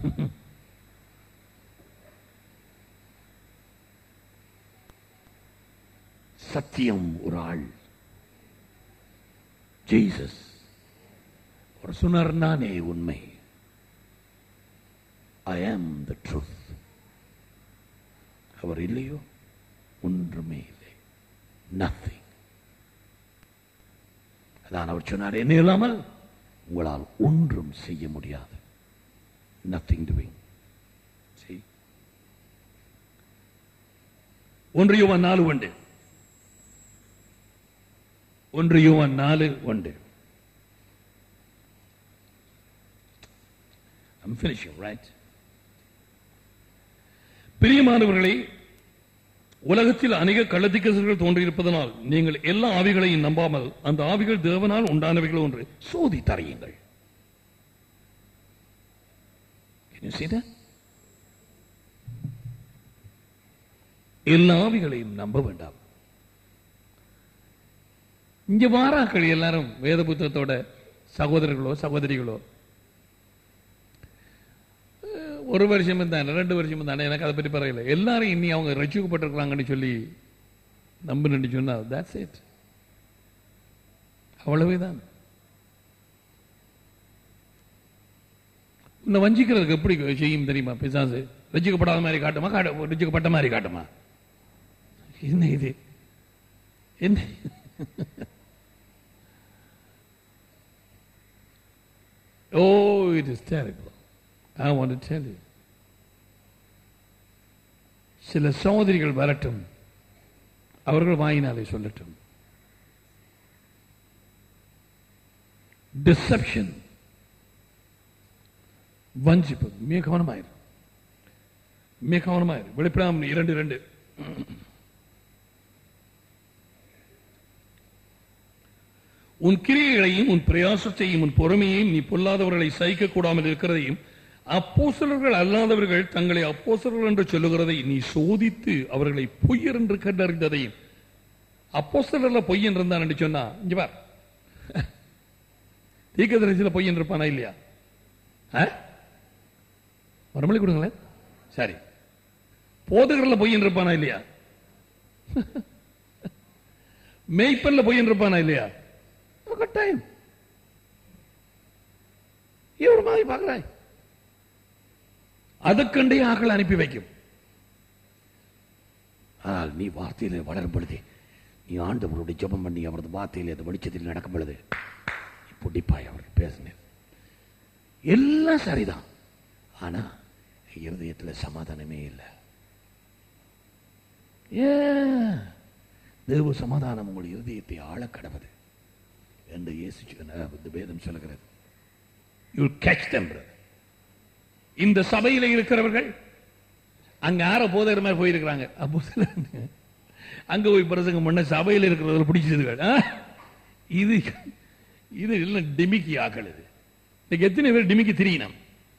சத்தியம் ஒரு ஆள் ஜீசஸ் ஒரு சொன்னார் நானே உண்மை ஐ ஆம் த ட்ரூத் அவர் இல்லையோ ஒன்றுமே இல்லை நத்திங் அதான் அவர் சொன்னார் என்ன இல்லாமல் உங்களால் ஒன்றும் செய்ய முடியாது நத்திங் டூயிங் ஒன்று யோவான் நாலு ஒன்று ஒன்று யோவான் நாலு ஒன்று I'm finishing, right? பிரியமானவர்களே உலகத்தில் அநேக கள்ளத்திக்கசர்கள் தோன்றியிருப்பதனால் நீங்கள் எல்லா ஆவிகளையும் நம்பாமல் அந்த ஆவிகள் தேவனால் உண்டானவைகள் ஒன்று சோதித்தறியுங்கள் Can you see that? எல்லா ஆவிகளையும் நம்ப வேண்டாம் இங்க வாராக்கள் எல்லாரும் வேத புத்தகத்தோட சகோதரர்களோ சகோதரிகளோ அஹ், ஒரு வருஷம் தானே ரெண்டு வருஷம் தானே எனக்கு அதை பற்றி பரவாயில்ல எல்லாரும் இனி அவங்க ரசிக்கப்பட்டிருக்கிறாங்கன்னு சொல்லி நம்புன்னு சொன்னா that's it அவ்வளவேதான் உன்னை வஞ்சிக்கிறதுக்கு எப்படி செய்யும் தெரியுமா பிசாசு ரசிக்கப்படாத மாதிரி காட்டுமா காட்ட ரசிக்கப்பட்ட மாதிரி காட்டுமா என்ன இது என்ன Oh, it is terrible. I want to tell you. சில சகோதரிகள் வரட்டும் அவர்கள் வாயினாலே சொல்லட்டும் டிசப்ஷன் வஞ்சிப்பு மிக கவனமாயிரு மிக கவனமாயிரு வெளிப்படாம இரண்டு இரண்டு உன் கிரியைகளையும் உன் பிரயாசத்தையும் உன் பொறுமையையும் நீ பொல்லாதவர்களை சகிக்க கூடாமல் இருக்கிறதையும் அப்போஸ்தலர்கள் அல்லாதவர்கள் தங்களை அப்போஸ்தலர்கள் என்று சொல்லுகிறதை நீ சோதித்து அவர்களை பொய்யர் என்று கண்டறிந்ததையும் அப்போஸ்தலர்ல பொய்யன் இருந்தான் என்று சொன்னா இங்க பார் தீர்க்கதரிசியில பொய்யன் இருப்பானா இல்லையா ஆ? மறுமொழி கொடுங்களேன் சரி போதகர்ல பொய்யன் இருப்பானா இல்லையா மெய்ப்பல்ல பொய்யன் இருப்பானா இல்லையா கட்டாயம் ஒரு மாதிரி பார்க்கிறாய் அதுக்கண்டே ஆக்கள் அனுப்பி வைக்கும் ஆனால் நீ வார்த்தையிலே வளரும் பொழுது நீ ஆண்டவருடைய ஜெபம் பண்ணி அவரது வார்த்தையிலே அந்த வெளிச்சத்தில் நடக்கும் பொழுது நீ புடிப்பாய் அவர் பேசினது எல்லாம் சரிதான் ஆனா இருதயத்துல சமாதானமே இல்லை ஏன் தேவ சமாதானம் உங்கள் இருதயத்தை ஆழ கடவுது என்று இயேசு சொன்ன- இந்த வேதம் சொல்லுகிறது யூ கேட்ச் them brother. இந்த சபையில இருக்கிறவர்கள் அங்க யார போதகர் மாதிரி போயிருக்கிறாங்க அப்போ சிலர் அங்க போய் பிரசங்கம் பண்ண சபையில இருக்கிறவர்கள் பிடிச்சது இது இது இல்ல டிமிக்கி ஆக்கள் இது இன்னைக்கு எத்தனை பேர் டிமிக்கி திரியணும்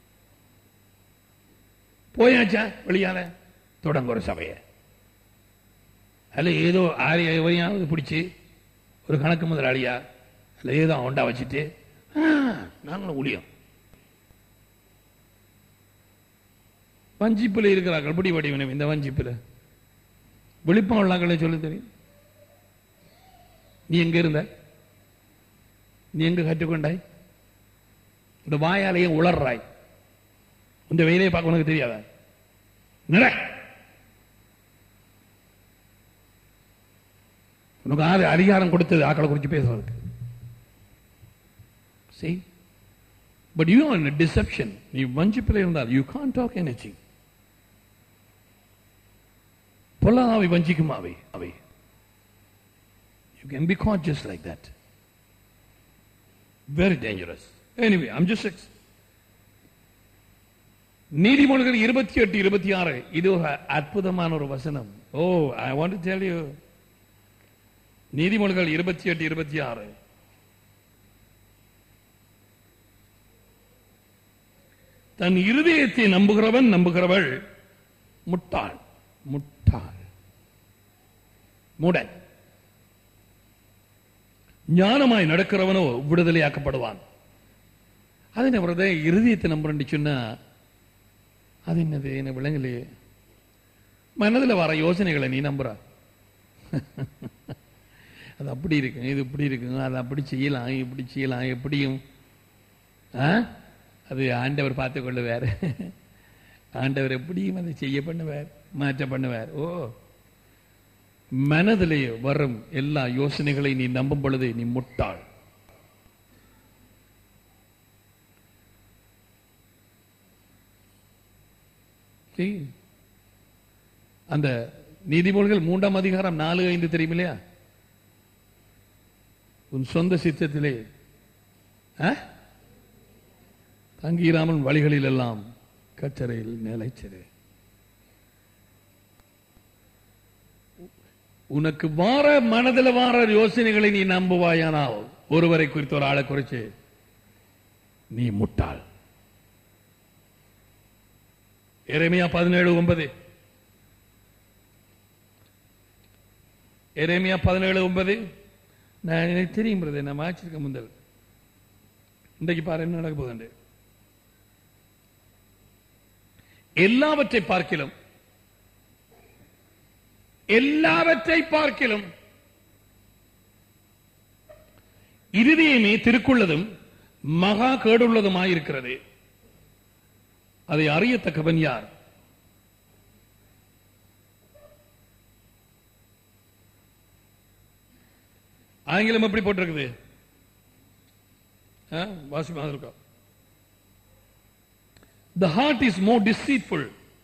போயாச்சா வெளியால தொடங்க ஒரு சபையை அல்ல ஏதோ ஆரையாவது பிடிச்சி ஒரு கணக்கு முதலாளியா அல்ல ஏதோ அவன்டா வச்சுட்டு ஆ, நாங்களும் ஊழியம் வஞ்சிப்பில் இருக்கிறார்கள் பிடி வடிவனம் இந்த வஞ்சிப்பில் விழிப்பம் உள்ளாக்களை சொல்ல தெரியும் நீ எங்க இருந்த நீ எங்க கற்றுக்கொண்டாய் இந்த வாயாலேயே உளர்றாய் இந்த வெயிலே பார்க்க உனக்கு தெரியாதா நட உனக்கு ஆறு அதிகாரம் கொடுத்தது ஆக்களை குறித்து பேசுறதுக்கு See? But you are in a deception. நீ வஞ்சிப்பில் இருந்தால் you can't talk anything. பொல்லாதாவை வஞ்சிக்குமா அவை அவை You can be caught just like that. Very dangerous. Anyway, I'm just ex- நீதிமொழிகள் இருபத்தி எட்டு இருபத்தி ஆறு இது ஒரு அற்புதமான ஒரு வசனம் oh I want to tell you நீதிமொழிகள் இருபத்தி எட்டு இருபத்தி ஆறு தன் இருதயத்தை நம்புகிறவன் நம்புகிறவள் முட்டாள் முட்டாள் மூடன் ஞானமாய் நடக்கிறவனோ விடுதலையாக்கப்படுவான் அதே பிரதே இருதயத்தை நம்புறேன்னு சொன்னா அது என்னது என்ன விளங்கலையே மனதுல வர யோசனைகளை நீ நம்புற அது அப்படி இருக்கு இது இப்படி இருக்குங்க அது அப்படி செய்யலாம் இப்படி செய்யலாம் எப்படியும் ஆ? அது ஆண்டவர் பார்த்து கொள்ளுவார் ஆண்டவர் எப்படியும் அதை செய்ய பண்ணுவார் மாற்ற பண்ணுவார் ஓ மனதிலே வரும் எல்லா யோசனைகளை நீ நம்பும் பொழுது நீ முட்டாள் சரி. அந்த நீதிமொழிகள் மூன்றாம் அதிகாரம் நாலு ஐந்து தெரியும் இல்லையா உன் சொந்த சித்தத்திலே ஆ? தங்கியிராமல் வழிகளில் எல்லாம் கச்சரையில் நிலைச்சது உனக்கு வார மனதில் வார யோசனைகளை நீ நம்புவாயானால் ஒருவரை குறித்து ஒரு ஆளை குறிச்சு நீ முட்டாள் எரேமியா பதினேழு ஒன்பது எரேமியா பதினேழு ஒன்பது நான் எனக்கு தெரியும் பிரதர் நான் வாச்சிருக்கேன் முந்தல் இன்றைக்கு பாரு என்ன நடக்க போகுது எல்லாவற்றை பார்க்கிலும் எல்லாவற்றை பார்க்கிலும் இருதயமே திருக்குள்ளதும் மகா கேடுள்ளதுமாயிருக்கிறது அதை அறியத்தக்கவன் யார் ஆங்கிலம் எப்படி போட்டிருக்குது ஆ, வாசி மாதிரி இருக்கா The heart is more deceitful.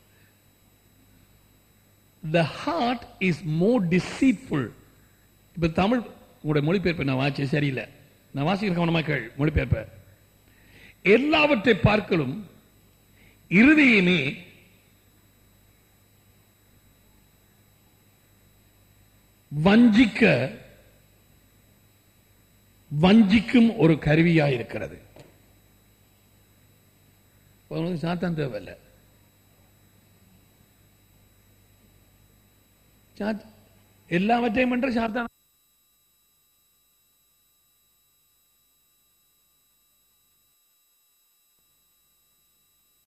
The heart is more deceitful. இப்ப தமிழ் உங்களுடைய மொழிபெயர்ப்பை நான் வாசி சரியில்லை நான் வாசிக்கிற கவனமா கேள் மொழிபெயர்ப்ப எல்லாவற்றை பார்க்கலும் இருதயமே வஞ்சிக்க வஞ்சிக்கும் ஒரு கருவியாய் இருக்கிறது அவனுக்கு சாத்தான் தேவையில்லை சாத் எல்லாவற்றையும் பண்ற சாத்தான்